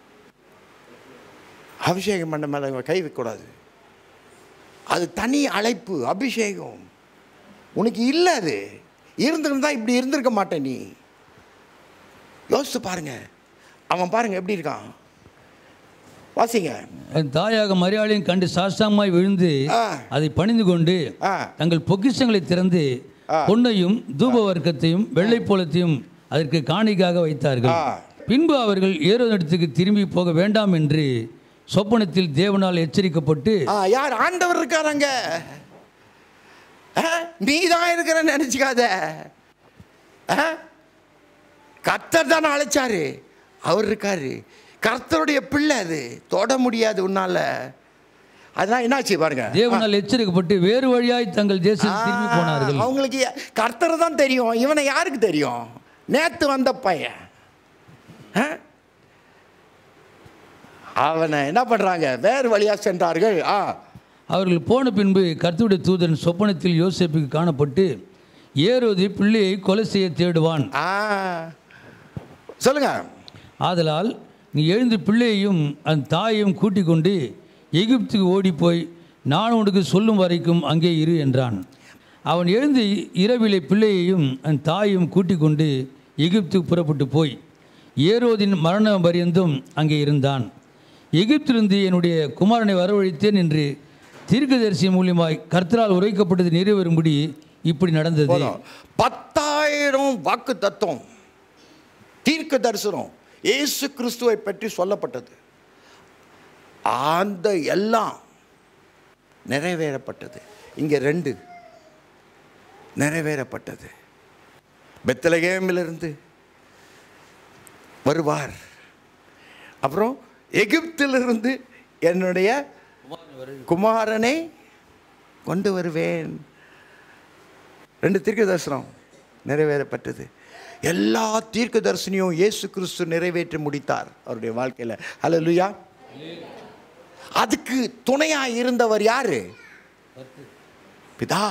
அபிஷேகம் பண்ண மேலே கை வைக்கக்கூடாது அது தனி அழைப்பு அபிஷேகம் உனக்கு இல்லை அது இருந்திருந்தா இப்படி இருந்திருக்க மாட்டேன் நீ யோசித்து பாருங்க அவன் பாருங்க எப்படி இருக்கான் வாசிங்க என் தாயாக மரியாதையும் கண்டு சாஸ்தாமாய் விழுந்து ஆ. அதை பணிந்து கொண்டு ஆ தங்கள் பொக்கிஷங்களை திறந்து பொன்னையும் தூப வர்க்கத்தையும் வெள்ளைப்போலத்தையும் அதற்கு காணிக்காக வைத்தார்கள் ஆ. பின்பு அவர்கள் ஏரோனிடத்துக்கு திரும்பி போக வேண்டாம் என்று சொப்பனத்தில் தேவனால் எச்சரிக்கப்பட்டு ஆ யார் ஆண்டவர் இருக்காரங்க நீ தான் இருக்கிறன்னு நினச்சிக்காத கர்த்தர் தானே அழைச்சாரு அவர் இருக்காரு கர்த்தருடைய பிள்ளை அது தொட முடியாது உன்னால அதெல்லாம் என்னாச்சு பாருங்க தேவனால் எச்சரிக்கப்பட்டு வேறு வழியாய் தங்கள் தேசத்தில் திரும்பி போனார்கள் ஆ, அவங்களுக்கு கர்த்தர் தான் தெரியும் இவனை யாருக்கு தெரியும் நேத்து வந்த பையன் ஆ? அவனை என்ன பண்றாங்க வேறு வழியா சென்றார்கள் ஆ அவர்கள் போன பின்பு கர்த்தருடைய தூதன் சொப்பனத்தில் யோசேப்புக்கு காணப்பட்டு ஏரோதி பிள்ளையை கொலை செய்ய தேடுவான் ஆ சொல்லுங்க ஆதலால் நீ எழுந்து பிள்ளையையும் அந்த தாயையும் கூட்டிக் கொண்டு எகிப்துக்கு ஓடிப்போய் நான் உனக்கு சொல்லும் வரைக்கும் அங்கே இரு என்றான் அவன் எழுந்து இரவிலே பிள்ளையையும் அந்த தாயையும் கூட்டிக் கொண்டு எகிப்துக்கு புறப்பட்டு போய் ஏரோதின் மரண பரியந்தும் அங்கே இருந்தான் எகிப்திலிருந்து என்னுடைய குமாரனை வரவழைத்தேன் என்று தீர்க்கதரிசி மூலியமாய் கர்த்தரால் உரைக்கப்பட்டது நிறைவேறும்படி இப்படி நடந்தது போதும் பத்தாயிரம் வாக்கு தத்துவம் தீர்க்க தரிசனம் இயேசு கிறிஸ்துவை பற்றி சொல்லப்பட்டது அந்த எல்லாம் நிறைவேறப்பட்டது இங்கே ரெண்டு நிறைவேறப்பட்டது பெத்தலகேமிலிருந்து வருவார் அப்புறம் எகிப்திலிருந்து என்னுடைய குமாரனை கொண்டு வருவேன் ரெண்டு தீர்க்க தரிசனம் நிறைவேறப்பட்டது எல்லா தீர்க்க தரிசனையும் இயேசு கிறிஸ்து நிறைவேற்றி முடித்தார் அவருடைய வாழ்க்கையில் ஹalleluya அதுக்கு துணையா இருந்தவர் யாரு பிதா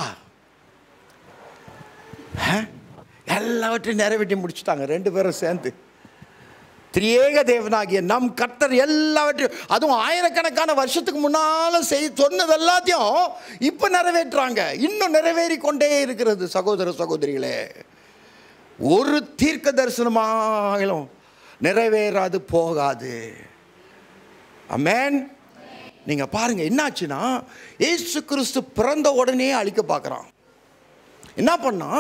ஆ? எல்லாவற்றையும் நிறைவேற்றி முடிச்சுட்டாங்க ரெண்டு பேரும் சேர்ந்து திரியேக தேவனாகிய நம் கர்த்தர் எல்லாவற்றையும் அதுவும் ஆயிரக்கணக்கான வருஷத்துக்கு முன்னாலும் செய் சொன்னது எல்லாத்தையும் இப்போ நிறைவேற்றுறாங்க இன்னும் நிறைவேறி கொண்டே இருக்கிறது சகோதர சகோதரிகளே ஒரு தீர்க்க தரிசனமாகலும் நிறைவேறாது போகாது அமேன் நீங்க பாருங்க என்னாச்சுன்னா இயேசு கிறிஸ்து பிறந்த உடனே அழிக்க பார்க்குறான் என்ன பண்ணா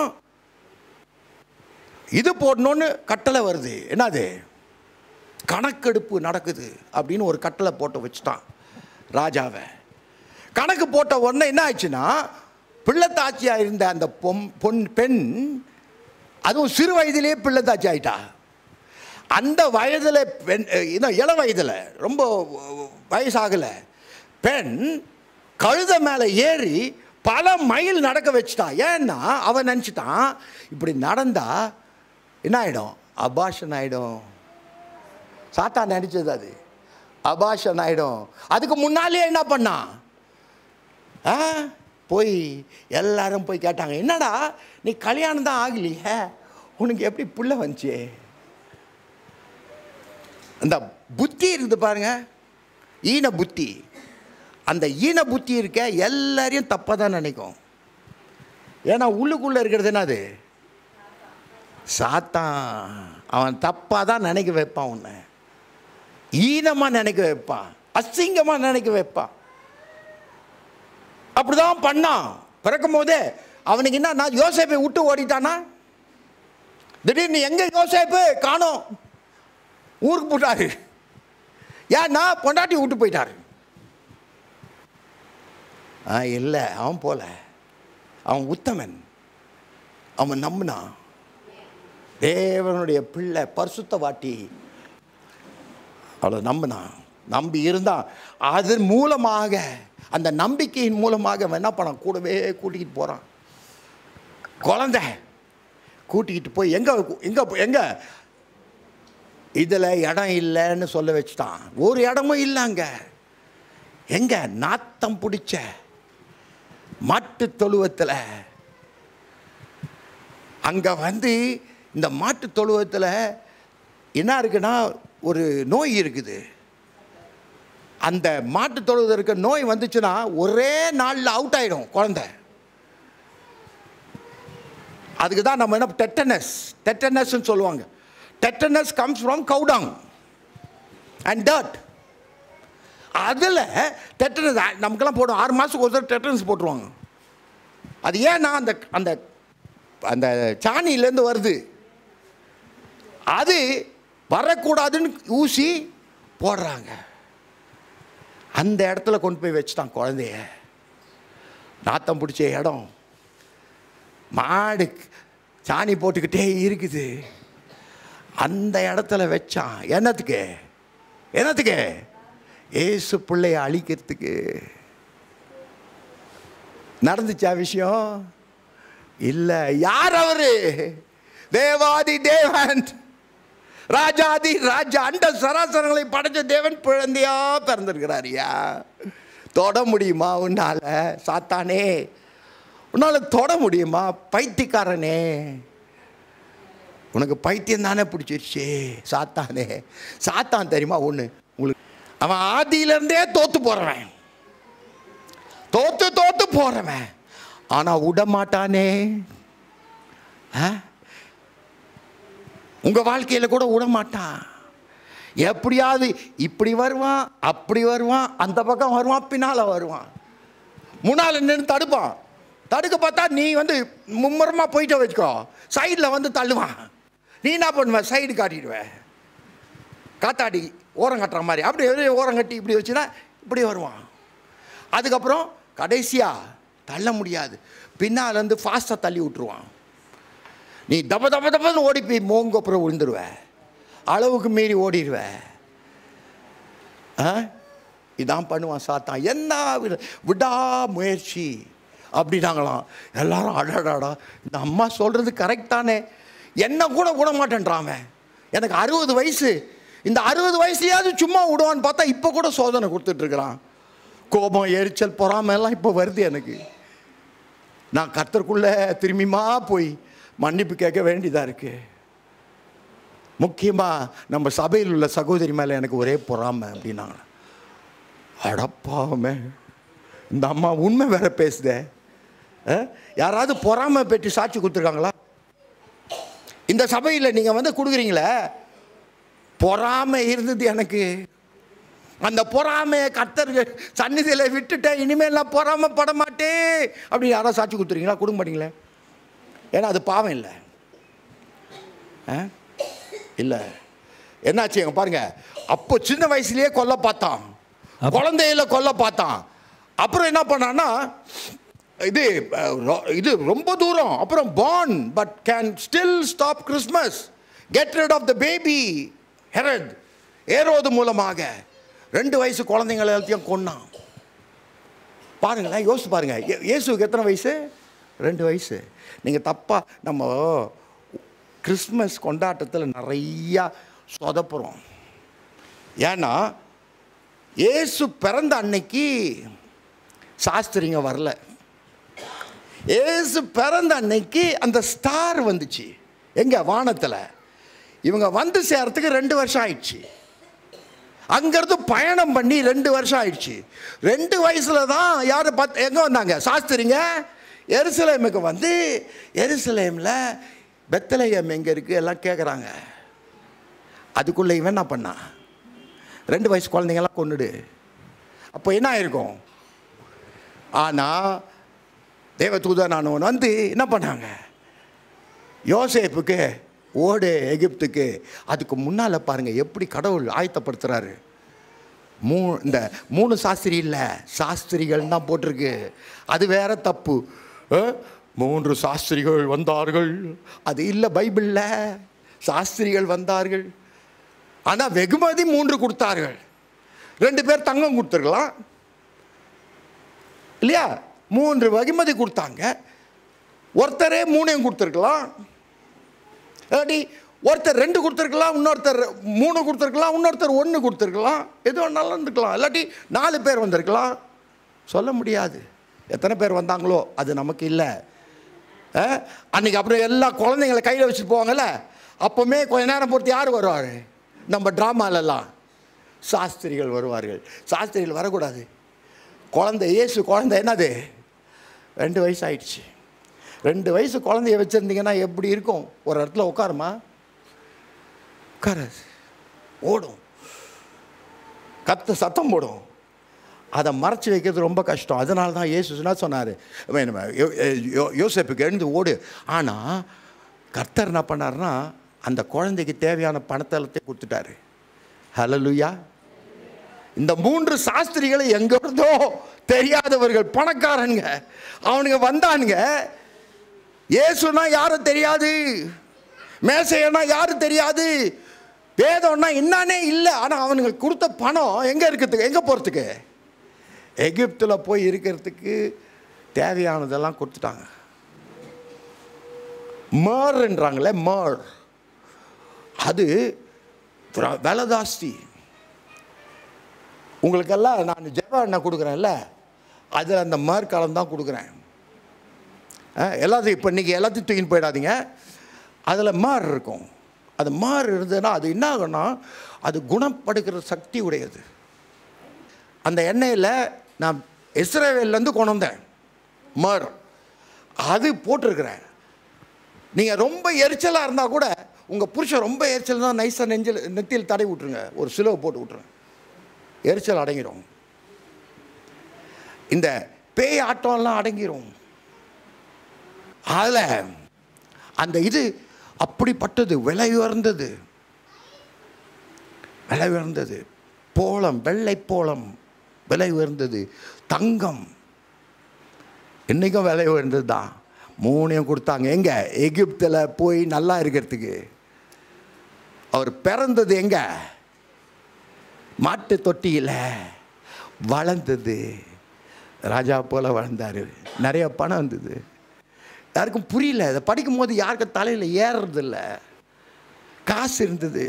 இது போடணும்னு கட்டளை வருது என்னது கணக்கெடுப்பு நடக்குது அப்படின்னு ஒரு கட்டளை போட்டு வச்சுட்டான் ராஜாவை கணக்கு போட்ட உடனே என்ன ஆச்சுன்னா பிள்ளைத்தாச்சியாக இருந்த அந்த பொம் பொன் பெண் அதுவும் சிறு வயதிலேயே பிள்ளைத்தாச்சி ஆயிட்டா அந்த வயதில் பெண் இன்னும் இள வயதில் ரொம்ப வயசாகலை பெண் கழுத மேலே ஏறி பல மைல் நடக்க வச்சுட்டான் ஏன்னா அவன் நினச்சிட்டான் இப்படி நடந்தா என்ன ஆகிடும் அபாஷன் ஆகிடும் சாத்தா நினச்சது அது அபாஷன் ஆகிடும் அதுக்கு முன்னாலே என்ன பண்ணான் ஆ போய் எல்லாரும் போய் கேட்டாங்க என்னடா நீ கல்யாணம் தான் ஆகலையே உனக்கு எப்படி புள்ள வந்துச்சு அந்த புத்தி இருக்குது பாருங்க ஈன புத்தி அந்த ஈன புத்தி இருக்க எல்லாரையும் தப்பாக தான் நினைக்கும் ஏன்னா உள்ளுக்குள்ளே இருக்கிறது என்னது சாத்தான் அவன் தப்பாக தான் நினைக்க வைப்பான் உன்னை ஈனமாக நினைக்க வைப்பான் அசிங்கமாக நினைக்க வைப்பான் அப்படிதான் பண்ணான் பிறக்கும் போதே அவனுக்கு என்ன நான் யோசேப்பை விட்டு ஓடிட்டானா திடீர்னு எங்க யோசேப்பு காணோம் ஊருக்கு போட்டாரு ஏன்னா பொண்டாட்டி விட்டு போயிட்டாரு ஆ இல்லை அவன் போல அவன் உத்தமன் அவன் நம்பினான் தேவனுடைய பிள்ளை பரிசுத்த வாட்டி அவளை நம்பினான் நம்பி இருந்தான் அதன் மூலமாக அந்த நம்பிக்கையின் மூலமாக அவன் என்ன பண்ணான் கூடவே கூட்டிக்கிட்டு போகிறான் குழந்தை கூட்டிக்கிட்டு போய் எங்கே எங்கே எங்கே இதில் இடம் இல்லைன்னு சொல்ல வச்சுட்டான் ஒரு இடமும் இல்லைங்க எங்க நாத்தம் பிடிச்ச மாட்டு தொழுவத்தில் அங்கே வந்து இந்த மாட்டு தொழுவத்தில் என்ன இருக்குன்னா ஒரு நோய் இருக்குது அந்த மாட்டு தொழுவத்தில் இருக்க நோய் வந்துச்சுன்னா ஒரே நாளில் அவுட் ஆகிடும் குழந்தை அதுக்கு தான் நம்ம என்ன டெட்டனஸ் டெட்டனஸ்ன்னு சொல்லுவாங்க tetanus comes from cow dung and dirt அதில் டெட்டனஸ் நமக்கெல்லாம் போடும் ஆறு மாதத்துக்கு ஒரு தடவை டெட்டனஸ் போட்டுருவாங்க அது ஏன்னா அந்த அந்த அந்த சாணியிலேருந்து வருது அது வரக்கூடாதுன்னு ஊசி போடுறாங்க அந்த இடத்துல கொண்டு போய் வச்சுட்டான் குழந்தைய நாத்தம் பிடிச்ச இடம் மாடு சாணி போட்டுக்கிட்டே இருக்குது அந்த இடத்துல வச்சான் என்னத்துக்கு என்னத்துக்கு ஏசு பிள்ளைய அழிக்கிறதுக்கு நடந்துச்சா விஷயம் இல்லை யார் அவரு தேவாதி தேவன் ராஜாதி ராஜா அண்ட சராசரங்களை படைச்ச தேவன் குழந்தையா பிறந்திருக்கிறாரியா தொட முடியுமா உன்னால சாத்தானே உன்னால தொட முடியுமா பைத்தியக்காரனே உனக்கு பைத்தியம் தானே பிடிச்சிருச்சு சாத்தானே சாத்தான் தெரியுமா ஒன்று உங்களுக்கு அவன் ஆதியிலேருந்தே தோத்து போகிறவன் தோத்து தோத்து போகிறவன் ஆனால் விட மாட்டானே ஆ உங்கள் வாழ்க்கையில் கூட விட மாட்டான் எப்படியாவது இப்படி வருவான் அப்படி வருவான் அந்த பக்கம் வருவான் பின்னால் வருவான் முன்னால் நின்று தடுப்பான் தடுக்க பார்த்தா நீ வந்து மும்முரமாக போயிட்ட வச்சுக்கோ சைடில் வந்து தள்ளுவான் நீ என்ன பண்ணுவ சைடு காட்டிடுவ காத்தாடி ஓரம் கட்டுற மாதிரி அப்படி அப்படியே ஓரம் கட்டி இப்படி வச்சுன்னா இப்படி வருவான் அதுக்கப்புறம் கடைசியாக தள்ள முடியாது பின்னால் வந்து ஃபாஸ்ட்டாக தள்ளி விட்டுருவான் நீ தப தப தபன்னு ஓடி போய் மோங்கப்புறம் விழுந்துருவ அளவுக்கு மீறி ஓடிடுவ ஆ இதான் பண்ணுவான் சாத்தான் என்ன விட- விடா முயற்சி அப்படின்னாங்களாம் எல்லாரும் அடாடாடா இந்த அம்மா சொல்கிறது கரெக்ட் தானே என்ன கூட விட மாட்டேன்றான் அவன் எனக்கு அறுபது வயசு இந்த அறுபது வயசுலையாவது சும்மா விடுவான்னு பார்த்தா இப்போ கூட சோதனை கொடுத்துட்ருக்குறான் கோபம் எரிச்சல் பொறாமை எல்லாம் இப்போ வருது எனக்கு நான் கர்த்தருக்குள்ளே திரும்பிமா போய் மன்னிப்பு கேட்க வேண்டியதாக இருக்கு முக்கியமாக நம்ம சபையில் உள்ள சகோதரி மேலே எனக்கு ஒரே பொறாமை அப்படின்னாங்க அடப்பாவமே இந்த அம்மா உண்மை வேற பேசுதே அஹ்? யாராவது பொறாமை பெற்று சாட்சி கொடுத்துருக்காங்களா இந்த சபையில் நீங்கள் வந்து கொடுக்குறீங்களே பொறாமை இருந்தது எனக்கு அந்த பொறாமையை கத்தர் சந்நிதியில் விட்டுட்டேன் இனிமேல் நான் பொறாமைப்பட மாட்டேன் அப்படின்னு யாராவது சாட்சி கொடுத்துறீங்களா கொடுக்க மாட்டீங்களே ஏன்னா அது பாவம் இல்லை ஆ இல்லை என்னாச்சு எங்க பாருங்க அப்போ சின்ன வயசுலயே கொல்ல பார்த்தான் குழந்தையில கொல்ல பார்த்தான் அப்புறம் என்ன பண்ணான்னா இது அஹ், ரொ- இது ரொம்ப தூரம் அப்புறம் born but can still stop Christmas get rid of the baby Herod ஏரோது மூலமாக ரெண்டு வயசு குழந்தைங்களை எல்லாத்தையும் கொன்னான் பாருங்களேன் யோசிச்சு பாருங்க இயே- இயேசுவுக்கு எத்தனை வயசு ரெண்டு வயசு நீங்கள் தப்பாக நம்ம கிறிஸ்மஸ் கொண்டாட்டத்தில் நிறையா சொதப்புறோம் ஏன்னா இயேசு பிறந்த அன்னைக்கு சாஸ்திரிங்க வரல இயேசு பிறந்த அன்னைக்கு அந்த ஸ்டார் வந்துச்சு எங்க வானத்தில் இவங்க வந்து சேர்றதுக்கு ரெண்டு வருஷம் ஆயிடுச்சு அங்கிருந்து பயணம் பண்ணி ரெண்டு வருஷம் ஆயிடுச்சு ரெண்டு வயசுல தான் யார் பார்த்து எங்கே வந்தாங்க சாஸ்திரிங்க எருசலேமுக்கு வந்து எருசலேமில் பெத்தலேயம் எங்கே இருக்குது எல்லாம் கேட்குறாங்க அதுக்குள்ளே இவன் என்ன பண்ணான் ரெண்டு வயசு குழந்தைங்கெல்லாம் கொண்டுடு அப்போ என்ன ஆயிருக்கும் ஆனால் தேவதூதனானவன் வந்து என்ன பண்ணாங்க யோசேப்புக்கு ஓடு எகிப்துக்கு அதுக்கு முன்னால் பாருங்க எப்படி கடவுள் ஆயத்தப்படுத்துறாரு மூ இந்த மூணு சாஸ்திரி இல்லை சாஸ்திரிகள் தான் போட்டிருக்கு அது வேற தப்பு அஹ், மூன்று சாஸ்திரிகள் வந்தார்கள் அது இல்லை பைபிளில் சாஸ்திரிகள் வந்தார்கள் ஆனால் வெகுமதி மூன்று கொடுத்தார்கள் ரெண்டு பேர் தங்கம் கொடுத்துருக்கலாம் இல்லையா மூன்று வெகுமதி கொடுத்தாங்க ஒருத்தரே மூணையும் கொடுத்துருக்கலாம் இல்லாட்டி ஒருத்தர் ரெண்டு கொடுத்துருக்கலாம் இன்னொருத்தர் மூணு கொடுத்துருக்கலாம் இன்னொருத்தர் ஒன்று கொடுத்துருக்கலாம் எது வேணாலும் இருந்துக்கலாம் இல்லாட்டி நாலு பேர் வந்திருக்கலாம் சொல்ல முடியாது எத்தனை பேர் வந்தாங்களோ அது நமக்கு இல்லை அஹ், அன்னைக்கு அப்புறம் எல்லா குழந்தைங்களை கையில் வச்சுட்டு போவாங்கல்ல அப்போவுமே கொஞ்ச நேரம் பொறுத்து யார் வருவார் நம்ம ட்ராமாலெல்லாம் சாஸ்திரிகள் வருவார்கள் சாஸ்திரிகள் வரக்கூடாது குழந்தை இயேசு குழந்தை என்னது ரெண்டு வயசு ஆயிடுச்சு ரெண்டு வயசு குழந்தைய வச்சுருந்தீங்கன்னா எப்படி இருக்கும் ஒரு இடத்துல உட்காருமா உட்காராது ஓடும் கத்த சத்தம் போடும் அதை மறைச்சி வைக்கிறது ரொம்ப கஷ்டம் அதனால தான் இயேசு என்ன சொன்னார் யோசேப்புக்கு எழுந்து ஓடு ஆனால் கர்த்தர் என்ன பண்ணாருன்னா அந்த குழந்தைக்கு தேவையான பணத்தை எல்லாத்தையும் கொடுத்துட்டாரு ஹலலுயா இந்த மூன்று சாஸ்திரிகளை எங்க இருந்தோ தெரியாதவர்கள் பணக்காரனுங்க அவனுங்க வந்தானுங்க இயேசுனா யாரும் தெரியாது மேசையனா யாரும் தெரியாது வேதம்னா என்னன்னே இல்லை ஆனால் அவனுங்க கொடுத்த பணம் எங்கே இருக்கிறதுக்கு எங்கே போகிறதுக்கு எகிப்தில் போய் இருக்கிறதுக்கு தேவையானதெல்லாம் கொடுத்துட்டாங்க மர்ன்றாங்களே மர் அது விர- விலை ஜாஸ்தி உங்களுக்கெல்லாம் நான் ஜெப எண்ணெய் கொடுக்குறேன்ல அதில் அந்த மர் காலம் தான் கொடுக்குறேன் அஹ், எல்லாத்தையும் இப்போ இன்றைக்கி எல்லாத்தையும் தூக்கின்னு போயிடாதீங்க அதில் மார் இருக்கும் அது மார் இருந்ததுன்னா அது என்ன ஆகும்னா அது குணப்படுகிற சக்தி உடையது அந்த எண்ணெயில் நான் இஸ்ரேவேல்லேருந்து கொண்டு வந்தேன் மர் அது போட்டிருக்கிறேன் நீங்கள் ரொம்ப எரிச்சலாக இருந்தால் கூட உங்கள் புருஷன் ரொம்ப எரிச்சல் தான் நைஸாக நெஞ்சில் நெத்தியில் தடவி விட்ருங்க ஒரு சிலுவை போட்டு விட்ருங்க எரிச்சல் அடங்கிடும் இந்த பேய் ஆட்டம்லாம் அடங்கிரும் அதில் அந்த இது அப்படிப்பட்டது விலை உயர்ந்தது விலை உயர்ந்தது போளம் வெள்ளை போளம் விலை உயர்ந்தது தங்கம் இன்றைக்கும் விலை உயர்ந்தது தான் மூணையும் கொடுத்தாங்க எங்க எகிப்தில் போய் நல்லா இருக்கிறதுக்கு அவர் பிறந்தது எங்க மாட்டு தொட்டியில் வளர்ந்தது ராஜா போல வளர்ந்தாரு நிறைய பணம் வந்தது யாருக்கும் புரியல அதை படிக்கும் போது யாருக்கும் தலையில் ஏறுறதில்ல காசு இருந்தது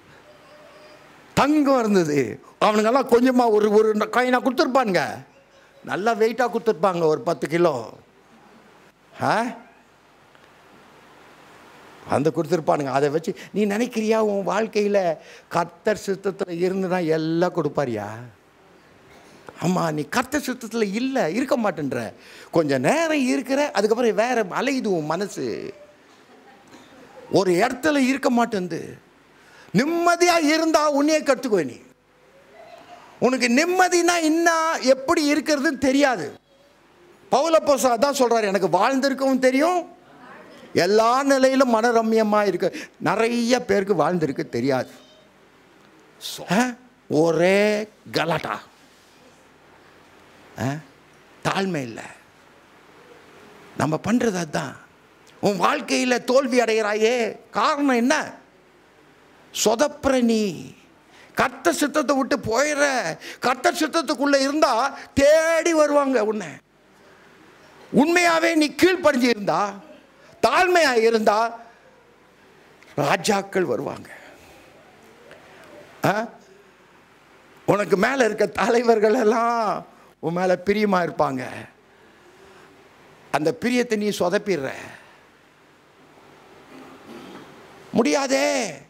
தங்கம் இருந்தது அவனுங்கெல்லாம் கொஞ்சமாக ஒரு ஒரு காயினா கொடுத்துருப்பானுங்க நல்லா வெயிட்டாக கொடுத்துருப்பாங்க ஒரு பத்து கிலோ ஆ அந்த கொடுத்துருப்பானுங்க அதை வச்சு நீ நினைக்கிறியா உன் வாழ்க்கையில் கர்த்தர் சித்தத்தில் இருந்துனா எல்லாம் கொடுப்பாரியா ஆமாம் நீ கர்த்தர் சித்தத்தில் இல்லை இருக்க மாட்டேன்ற கொஞ்சம் நேரம் இருக்கிற அதுக்கப்புறம் வேற அலையுது உன் மனசு ஒரு இடத்துல இருக்க மாட்டேன்து நிம்மதியாக இருந்தா உன்னையே கற்றுக்கோ நீ உனக்கு நிம்மதினா என்ன எப்படி இருக்கிறதுன்னு தெரியாது பவுலப்போசா தான் சொல்றாரு எனக்கு வாழ்ந்திருக்கவும் தெரியும் எல்லா நிலையிலும் மனரம்யமாக இருக்க நிறைய பேருக்கு வாழ்ந்திருக்க தெரியாது ஆ? ஒரே கலாட்டா ஆ? தாழ்மை இல்லை நம்ம பண்ணுறது அதுதான் உன் வாழ்க்கையில் தோல்வி அடைகிறாயே காரணம் என்ன சொதப்புற நீ கர்த்த சித்தத்தை விட்டு போயிடுற கர்த்த சித்தத்துக்குள்ள இருந்தா தேடி வருவாங்க உன்னை உண்மையாவே நீ கீழ்ப்படிஞ்சு இருந்தா தாழ்மையா இருந்தா ராஜாக்கள் வருவாங்க ஆ? உனக்கு மேல இருக்க தலைவர்கள் எல்லாம் உன் மேல பிரியமா இருப்பாங்க அந்த பிரியத்தை நீ சொதப்பிடுற முடியாதே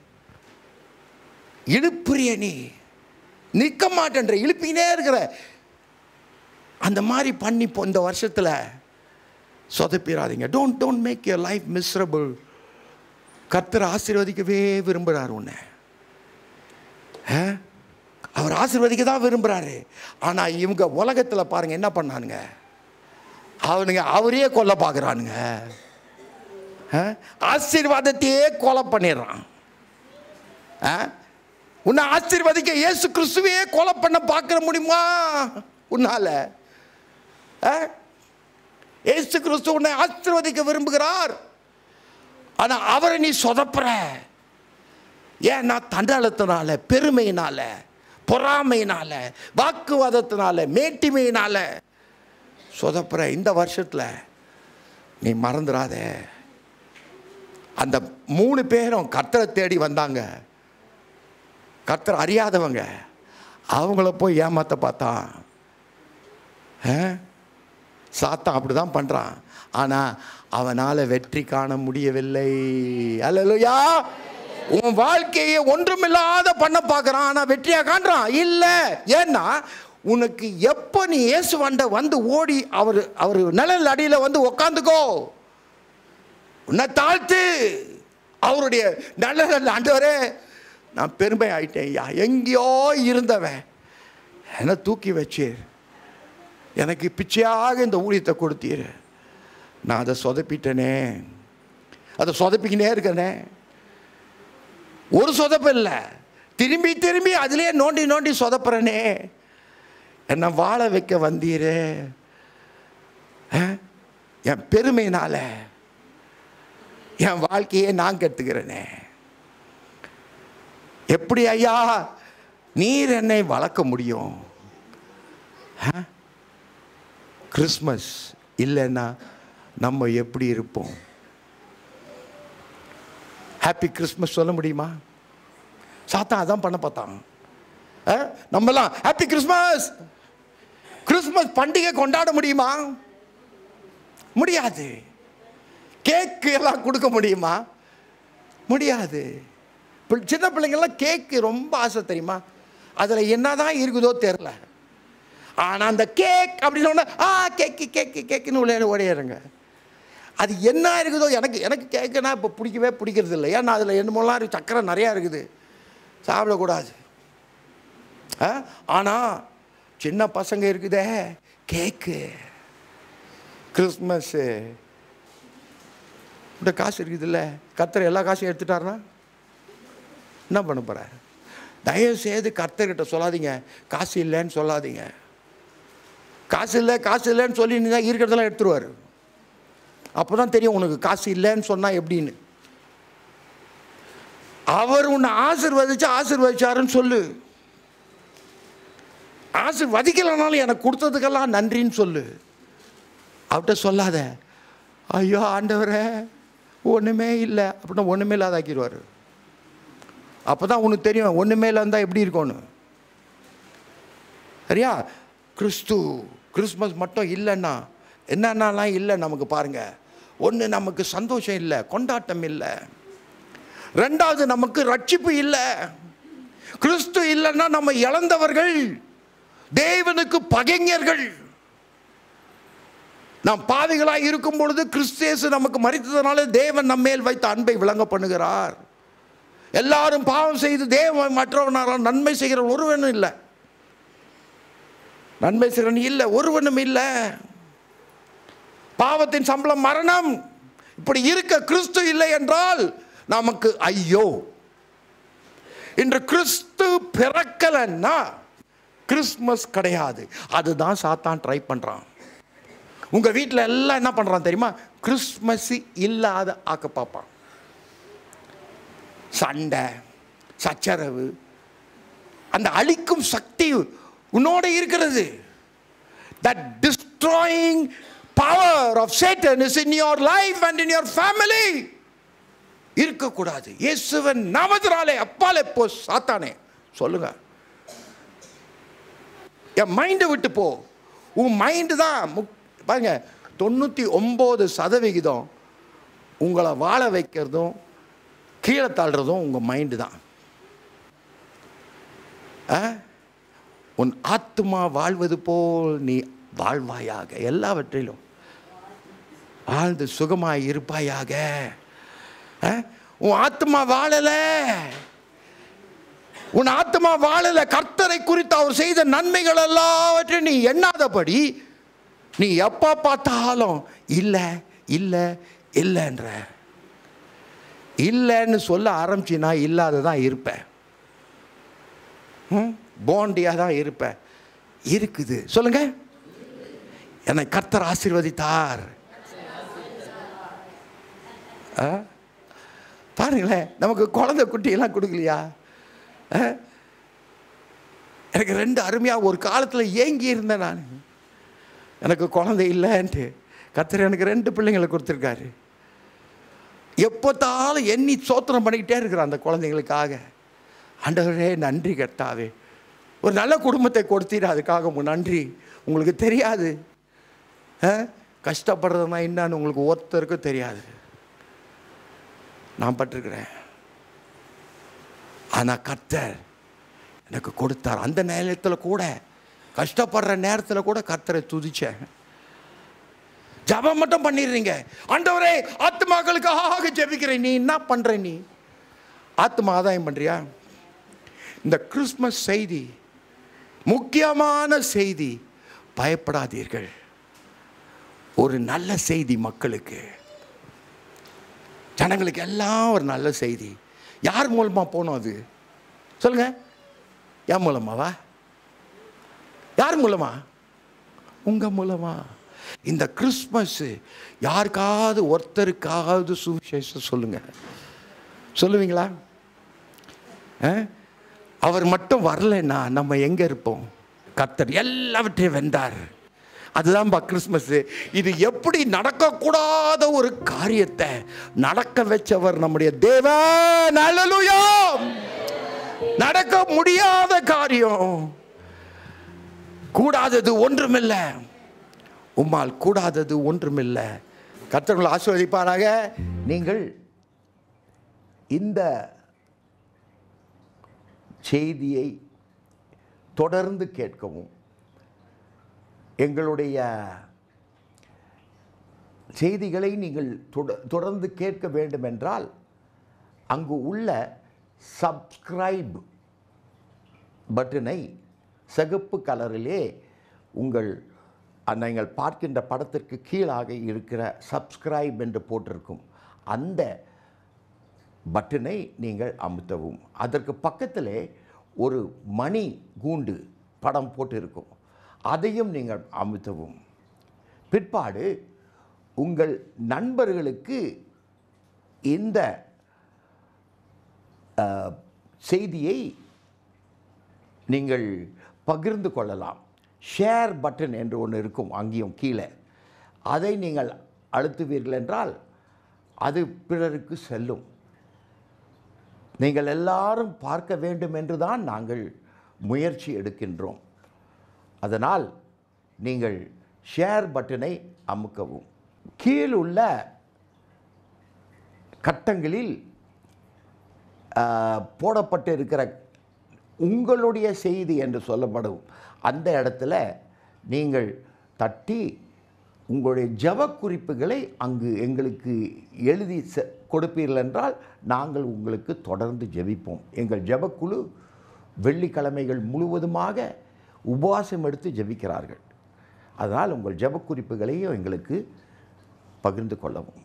இழுப்புறிய நீ நிற்க மாட்டேன்ற இழுப்பினே இருக்கிற அந்த மாதிரி பண்ணி இப்போ இந்த வருஷத்தில் சொதப்பிடாதீங்க don't don't make your life miserable கர்த்தர் ஆசீர்வதிக்கவே விரும்புகிறார் உன்னை ஆ? அவர் ஆசீர்வதிக்க தான் விரும்புகிறாரு ஆனால் இவங்க உலகத்தில் பாருங்க என்ன பண்ணானுங்க அவனுங்க அவரையே கொல்ல பார்க்குறானுங்க ஆ? ஆசீர்வாதத்தையே கொலை பண்ணிடுறான் ஆ? உன்னை ஆசீர்வதிக்க இயேசு கிறிஸ்துவையே கொலை பண்ண பார்க்க முடியுமா உன்னால ஆ? இயேசு கிறிஸ்து உன்னை ஆசீர்வதிக்க விரும்புகிறார் ஆனா அவரை நீ சொதப்புற ஏன்னா தண்டாளத்தினால பெருமையினால பொறாமையினால வாக்குவாதத்தினால மேட்டிமையினால சொதப்புற இந்த வருஷத்துல நீ மறந்துடாத அந்த மூணு பேரும் கர்த்தரை தேடி வந்தாங்க கர்த்தர் அறியாதவங்க அவங்கள போய் ஏமாத்த பார்த்தான் ஆ? சாத்தான் அப்படி தான் பண்ணுறான் ஆனால் அவனால் வெற்றி காண முடியவில்லை அல்லையா உன் வாழ்க்கையை ஒன்றுமில்லாத பண்ண பார்க்குறான் ஆனால் வெற்றியாக காண்றான் இல்லை ஏன்னா உனக்கு எப்போ நீ இயேசுவாண்ட வந்து ஓடி அவர் அவர் நிழல் அடியில் வந்து உக்காந்துக்கோ உன்னை தாழ்த்து அவருடைய நல்ல ஆண்டவரே நான் பெருமை ஆயிட்டேன் ஐயா எங்கேயோ இருந்தவன் என்னை தூக்கி வச்சீர் எனக்கு பிச்சையாக இந்த ஊழியத்தை கொடுத்தீர் நான் அதை சொதப்பிட்டேனே அதை சொதப்பிக்கினே இருக்கனே ஒரு சொதப்பு இல்லை திரும்பி திரும்பி அதிலே நோண்டி நோண்டி சொதப்புறனே என்னை வாழ வைக்க வந்தீரே ஆ? என் பெருமையினால என் வாழ்க்கையை நான் கெடுத்துக்கிறேனே எப்படி ஐயா நீர் என்னை வளர்க்க முடியும் ஆ? கிறிஸ்மஸ் இல்லைன்னா நம்ம எப்படி இருப்போம் ஹாப்பி கிறிஸ்மஸ் சொல்ல முடியுமா சாத்தான் அதான் பண்ண பார்த்தான் ஆ? நம்மலாம் ஹாப்பி கிறிஸ்மஸ் கிறிஸ்மஸ் பண்டிகை கொண்டாட முடியுமா முடியாது கேக்கு எல்லாம் கொடுக்க முடியுமா முடியாது பிள்- சின்ன பிள்ளைங்கெல்லாம் கேக்கு ரொம்ப ஆசை தெரியுமா அதில் என்னதான் இருக்குதோ தெரில ஆனால் அந்த கேக் அப்படின்னு ஒன்று ஆ கேக்கு கேக்கு கேக்குன்னு உள்ளே ஓடிடுறங்க அது என்ன இருக்குதோ எனக்கு எனக்கு கேக்குனா இப்போ பிடிக்கவே பிடிக்கிறது இல்லை ஏன்னா அதில் என்னமோலாம் இருக்கு சக்கரை நிறையா இருக்குது சாப்பிடக்கூடாது ஆ ஆனால் சின்ன பசங்க இருக்குதே கேக்கு கிறிஸ்மஸ்ஸு இந்த காசு இருக்குதுல்ல கர்த்தர் எல்லா காசையும் எடுத்துட்டாருன்னா என்ன பண்ண போகிற தயவு செய்து கர்த்தர்கிட்ட சொல்லாதீங்க காசு இல்லைன்னு சொல்லாதீங்க காசு இல்லை காசு இல்லைன்னு சொல்லி நீ தான் இருக்கிறதெல்லாம் எடுத்துருவார் அப்போ தான் தெரியும் உனக்கு காசு இல்லைன்னு சொன்னால் எப்படின்னு அவர் உன்னை ஆசிர்வதிச்சு ஆசிர்வதிச்சாருன்னு சொல்லு ஆசிர்வதிக்கலைனாலும் எனக்கு கொடுத்ததுக்கெல்லாம் நன்றின்னு சொல்லு அவர்கிட்ட சொல்லாத ஐயோ ஆண்டவரே ஒன்றுமே இல்லை அப்படின்னா ஒன்றுமே இல்லாத ஆக்கிடுவார் அப்போ தான் உனக்கு தெரியும் ஒன்றுமே இருந்தால் எப்படி இருக்கும்னு சரியா கிறிஸ்து கிறிஸ்மஸ் மட்டும் இல்லைன்னா என்னென்னலாம் இல்லை நமக்கு பாருங்க ஒன்று நமக்கு சந்தோஷம் இல்லை கொண்டாட்டம் இல்லை ரெண்டாவது நமக்கு ரட்சிப்பு இல்லை கிறிஸ்து இல்லைன்னா நம்ம இழந்தவர்கள் தேவனுக்கு பகைஞர்கள் நாம் பாவிகளாய் இருக்கும் பொழுது கிறிஸ்தேசு நமக்கு மறித்ததனால தேவன் நம்மேல் வைத்த அன்பை விளங்க பண்ணுகிறார் எல்லாரும் பாவம் செய்து தேவன் மற்றவனால நன்மை செய்கிற ஒருவனும் இல்லை நன்மை செய்கிறவன் இல்லை ஒருவனும் இல்லை பாவத்தின் சம்பளம் மரணம் இப்படி இருக்க கிறிஸ்து இல்லை என்றால் நமக்கு ஐயோ இன்று கிறிஸ்து பிறக்கலன்னா கிறிஸ்மஸ் கிடையாது அதுதான் சாத்தான் ட்ரை பண்ணுறான் உங்கள் வீட்டில் எல்லாம் என்ன பண்ணுறான் தெரியுமா கிறிஸ்மஸ் இல்லாத ஆக்க பார்ப்பான் சண்டை சச்சரவு அந்த அழிக்கும் சக்தி உன்னோட இருக்கிறது that destroying power of Satan is in your life and in your family இருக்கக்கூடாது இயேசுவன் நாமத்தினாலே அப்பாலே போ சாத்தானே சொல்லுங்க என் மைண்டை விட்டு போ உன் மைண்டு தான் முக் பாருங்க தொண்ணூற்றி ஒம்பது சதவிகிதம் உங்களை வாழ வைக்கிறதும் கீழே தள்ளுறதும் உங்கள் மைண்டு தான் ஆ? உன் ஆத்மா வாழ்வது போல் நீ வாழ்வாயாக எல்லாவற்றிலும் வாழ்ந்து சுகமாய் இருப்பாயாக ஆ? உன் ஆத்மா வாழல உன் ஆத்மா வாழல கர்த்தரை குறித்து அவர் செய்த நன்மைகள் எல்லாவற்றையும் நீ எண்ணாதபடி நீ எப்போ பார்த்தாலும் இல்லை இல்லை இல்லைன்ற இல்லைன்னு சொல்ல ஆரம்பிச்சின்னா இல்லாததான் இருப்பேன் போண்டியாக தான் இருப்பேன் இருக்குது சொல்லுங்க என்னை கர்த்தர் ஆசீர்வதித்தார் ஆ? பாருங்களேன் நமக்கு குழந்தை குட்டியெல்லாம் கொடுக்கலையா ஆ? எனக்கு ரெண்டு அருமையாக ஒரு காலத்தில் ஏங்கி இருந்தேன் நான் எனக்கு குழந்தை இல்லைன்ட்டு கர்த்தர் எனக்கு ரெண்டு பிள்ளைங்களை கொடுத்துருக்காரு எப்போத்தாலும் எண்ணி சோத்திரம் பண்ணிக்கிட்டே இருக்கிறான் அந்த குழந்தைங்களுக்காக ஆண்டவரே நன்றி கர்த்தாவே ஒரு நல்ல குடும்பத்தை கொடுத்தீர் அதுக்காக உங்க நன்றி உங்களுக்கு தெரியாது ஆ? கஷ்டப்படுறதுனா என்னன்னு உங்களுக்கு ஒருத்தருக்கும் தெரியாது நான் பட்டிருக்கிறேன் ஆனால் கர்த்தர் எனக்கு கொடுத்தார் அந்த நேரத்தில் கூட கஷ்டப்படுற நேரத்தில் கூட கர்த்தரை துதிச்சேன் ஜபம் மட்டும் பண்ணிடுறீங்க ஆண்டவரே ஆத்மாக்களுக்காக ஜெபிக்கிறேன் நீ என்ன பண்ற நீ ஆத்மா ஆதாயம் பண்றியா இந்த கிறிஸ்மஸ் செய்தி முக்கியமான செய்தி பயப்படாதீர்கள் ஒரு நல்ல செய்தி மக்களுக்கு ஜனங்களுக்கு எல்லாம் ஒரு நல்ல செய்தி யார் மூலமா போனோம் அது சொல்லுங்க யார் மூலமாவா யார் மூலமா உங்க மூலமா இந்த கிறிஸ்மஸ் யாருக்காவது ஒருத்தருக்காவது சுவிசேஷம் சொல்லுங்க சொல்லுவீங்களா ஆ? அவர் மட்டும் வரலைன்னா நம்ம எங்க இருப்போம் கர்த்தர் எல்லாவற்றையும் வென்றார் அதுதான்பா கிறிஸ்மஸ் இது எப்படி நடக்கக்கூடாத ஒரு காரியத்தை நடக்க வச்சவர் நம்முடைய தேவன் அல்லேலூயா நடக்க முடியாத காரியம் கூடாதது ஒன்றுமில்லை உம்மால் கூடாதது ஒன்றுமில்லை கர்த்தர்களை ஆசீர்வதிப்பாராக நீங்கள் இந்த செய்தியை தொடர்ந்து கேட்கவும் எங்களுடைய செய்திகளை நீங்கள் தொட- தொடர்ந்து கேட்க வேண்டுமென்றால் அங்கு உள்ள சப்ஸ்கிரைப் பட்டனை சிகப்பு கலரிலே உங்கள் அந்த நீங்கள் பார்க்கின்ற படத்திற்கு கீழாக இருக்கிற சப்ஸ்கிரைப் என்று போட்டிருக்கும் அந்த பட்டனை நீங்கள் அமுத்தவும் அதற்கு பக்கத்திலே ஒரு மணி கூண்டு படம் போட்டிருக்கும் அதையும் நீங்கள் அமுத்தவும் பிற்பாடு உங்கள் நண்பர்களுக்கு இந்த அஹ், செய்தியை நீங்கள் பகிர்ந்து கொள்ளலாம் ஷேர் பட்டன் என்று ஒன்று இருக்கும் அங்கேயும் கீழே அதை நீங்கள் அழுத்துவீர்கள் என்றால் அது பிறருக்கு செல்லும் நீங்கள் எல்லாரும் பார்க்க வேண்டும் என்று தான் நாங்கள் முயற்சி எடுக்கின்றோம் அதனால் நீங்கள் ஷேர் பட்டனை அமுக்கவும் கீழுள்ள கட்டங்களில் ஆஹ், போடப்பட்டு இருக்கிற உங்களுடைய செய்தி என்று சொல்லப்படும் அந்த இடத்துல நீங்கள் தட்டி உங்களுடைய ஜெப குறிப்புகளை அங்கு எங்களுக்கு எழுதி செ- கொடுப்பீர்கள் என்றால் நாங்கள் உங்களுக்கு தொடர்ந்து ஜெபிப்போம் எங்கள் ஜெபக்குழு வெள்ளிக்கிழமைகள் முழுவதுமாக உபவாசம் எடுத்து ஜெபிக்கிறார்கள் அதனால் உங்கள் ஜெப குறிப்புகளையும் எங்களுக்கு பகிர்ந்து கொள்ளவும்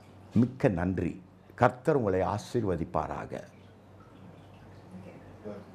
மிக்க நன்றி கர்த்தர் உங்களை ஆசீர்வதிப்பாராக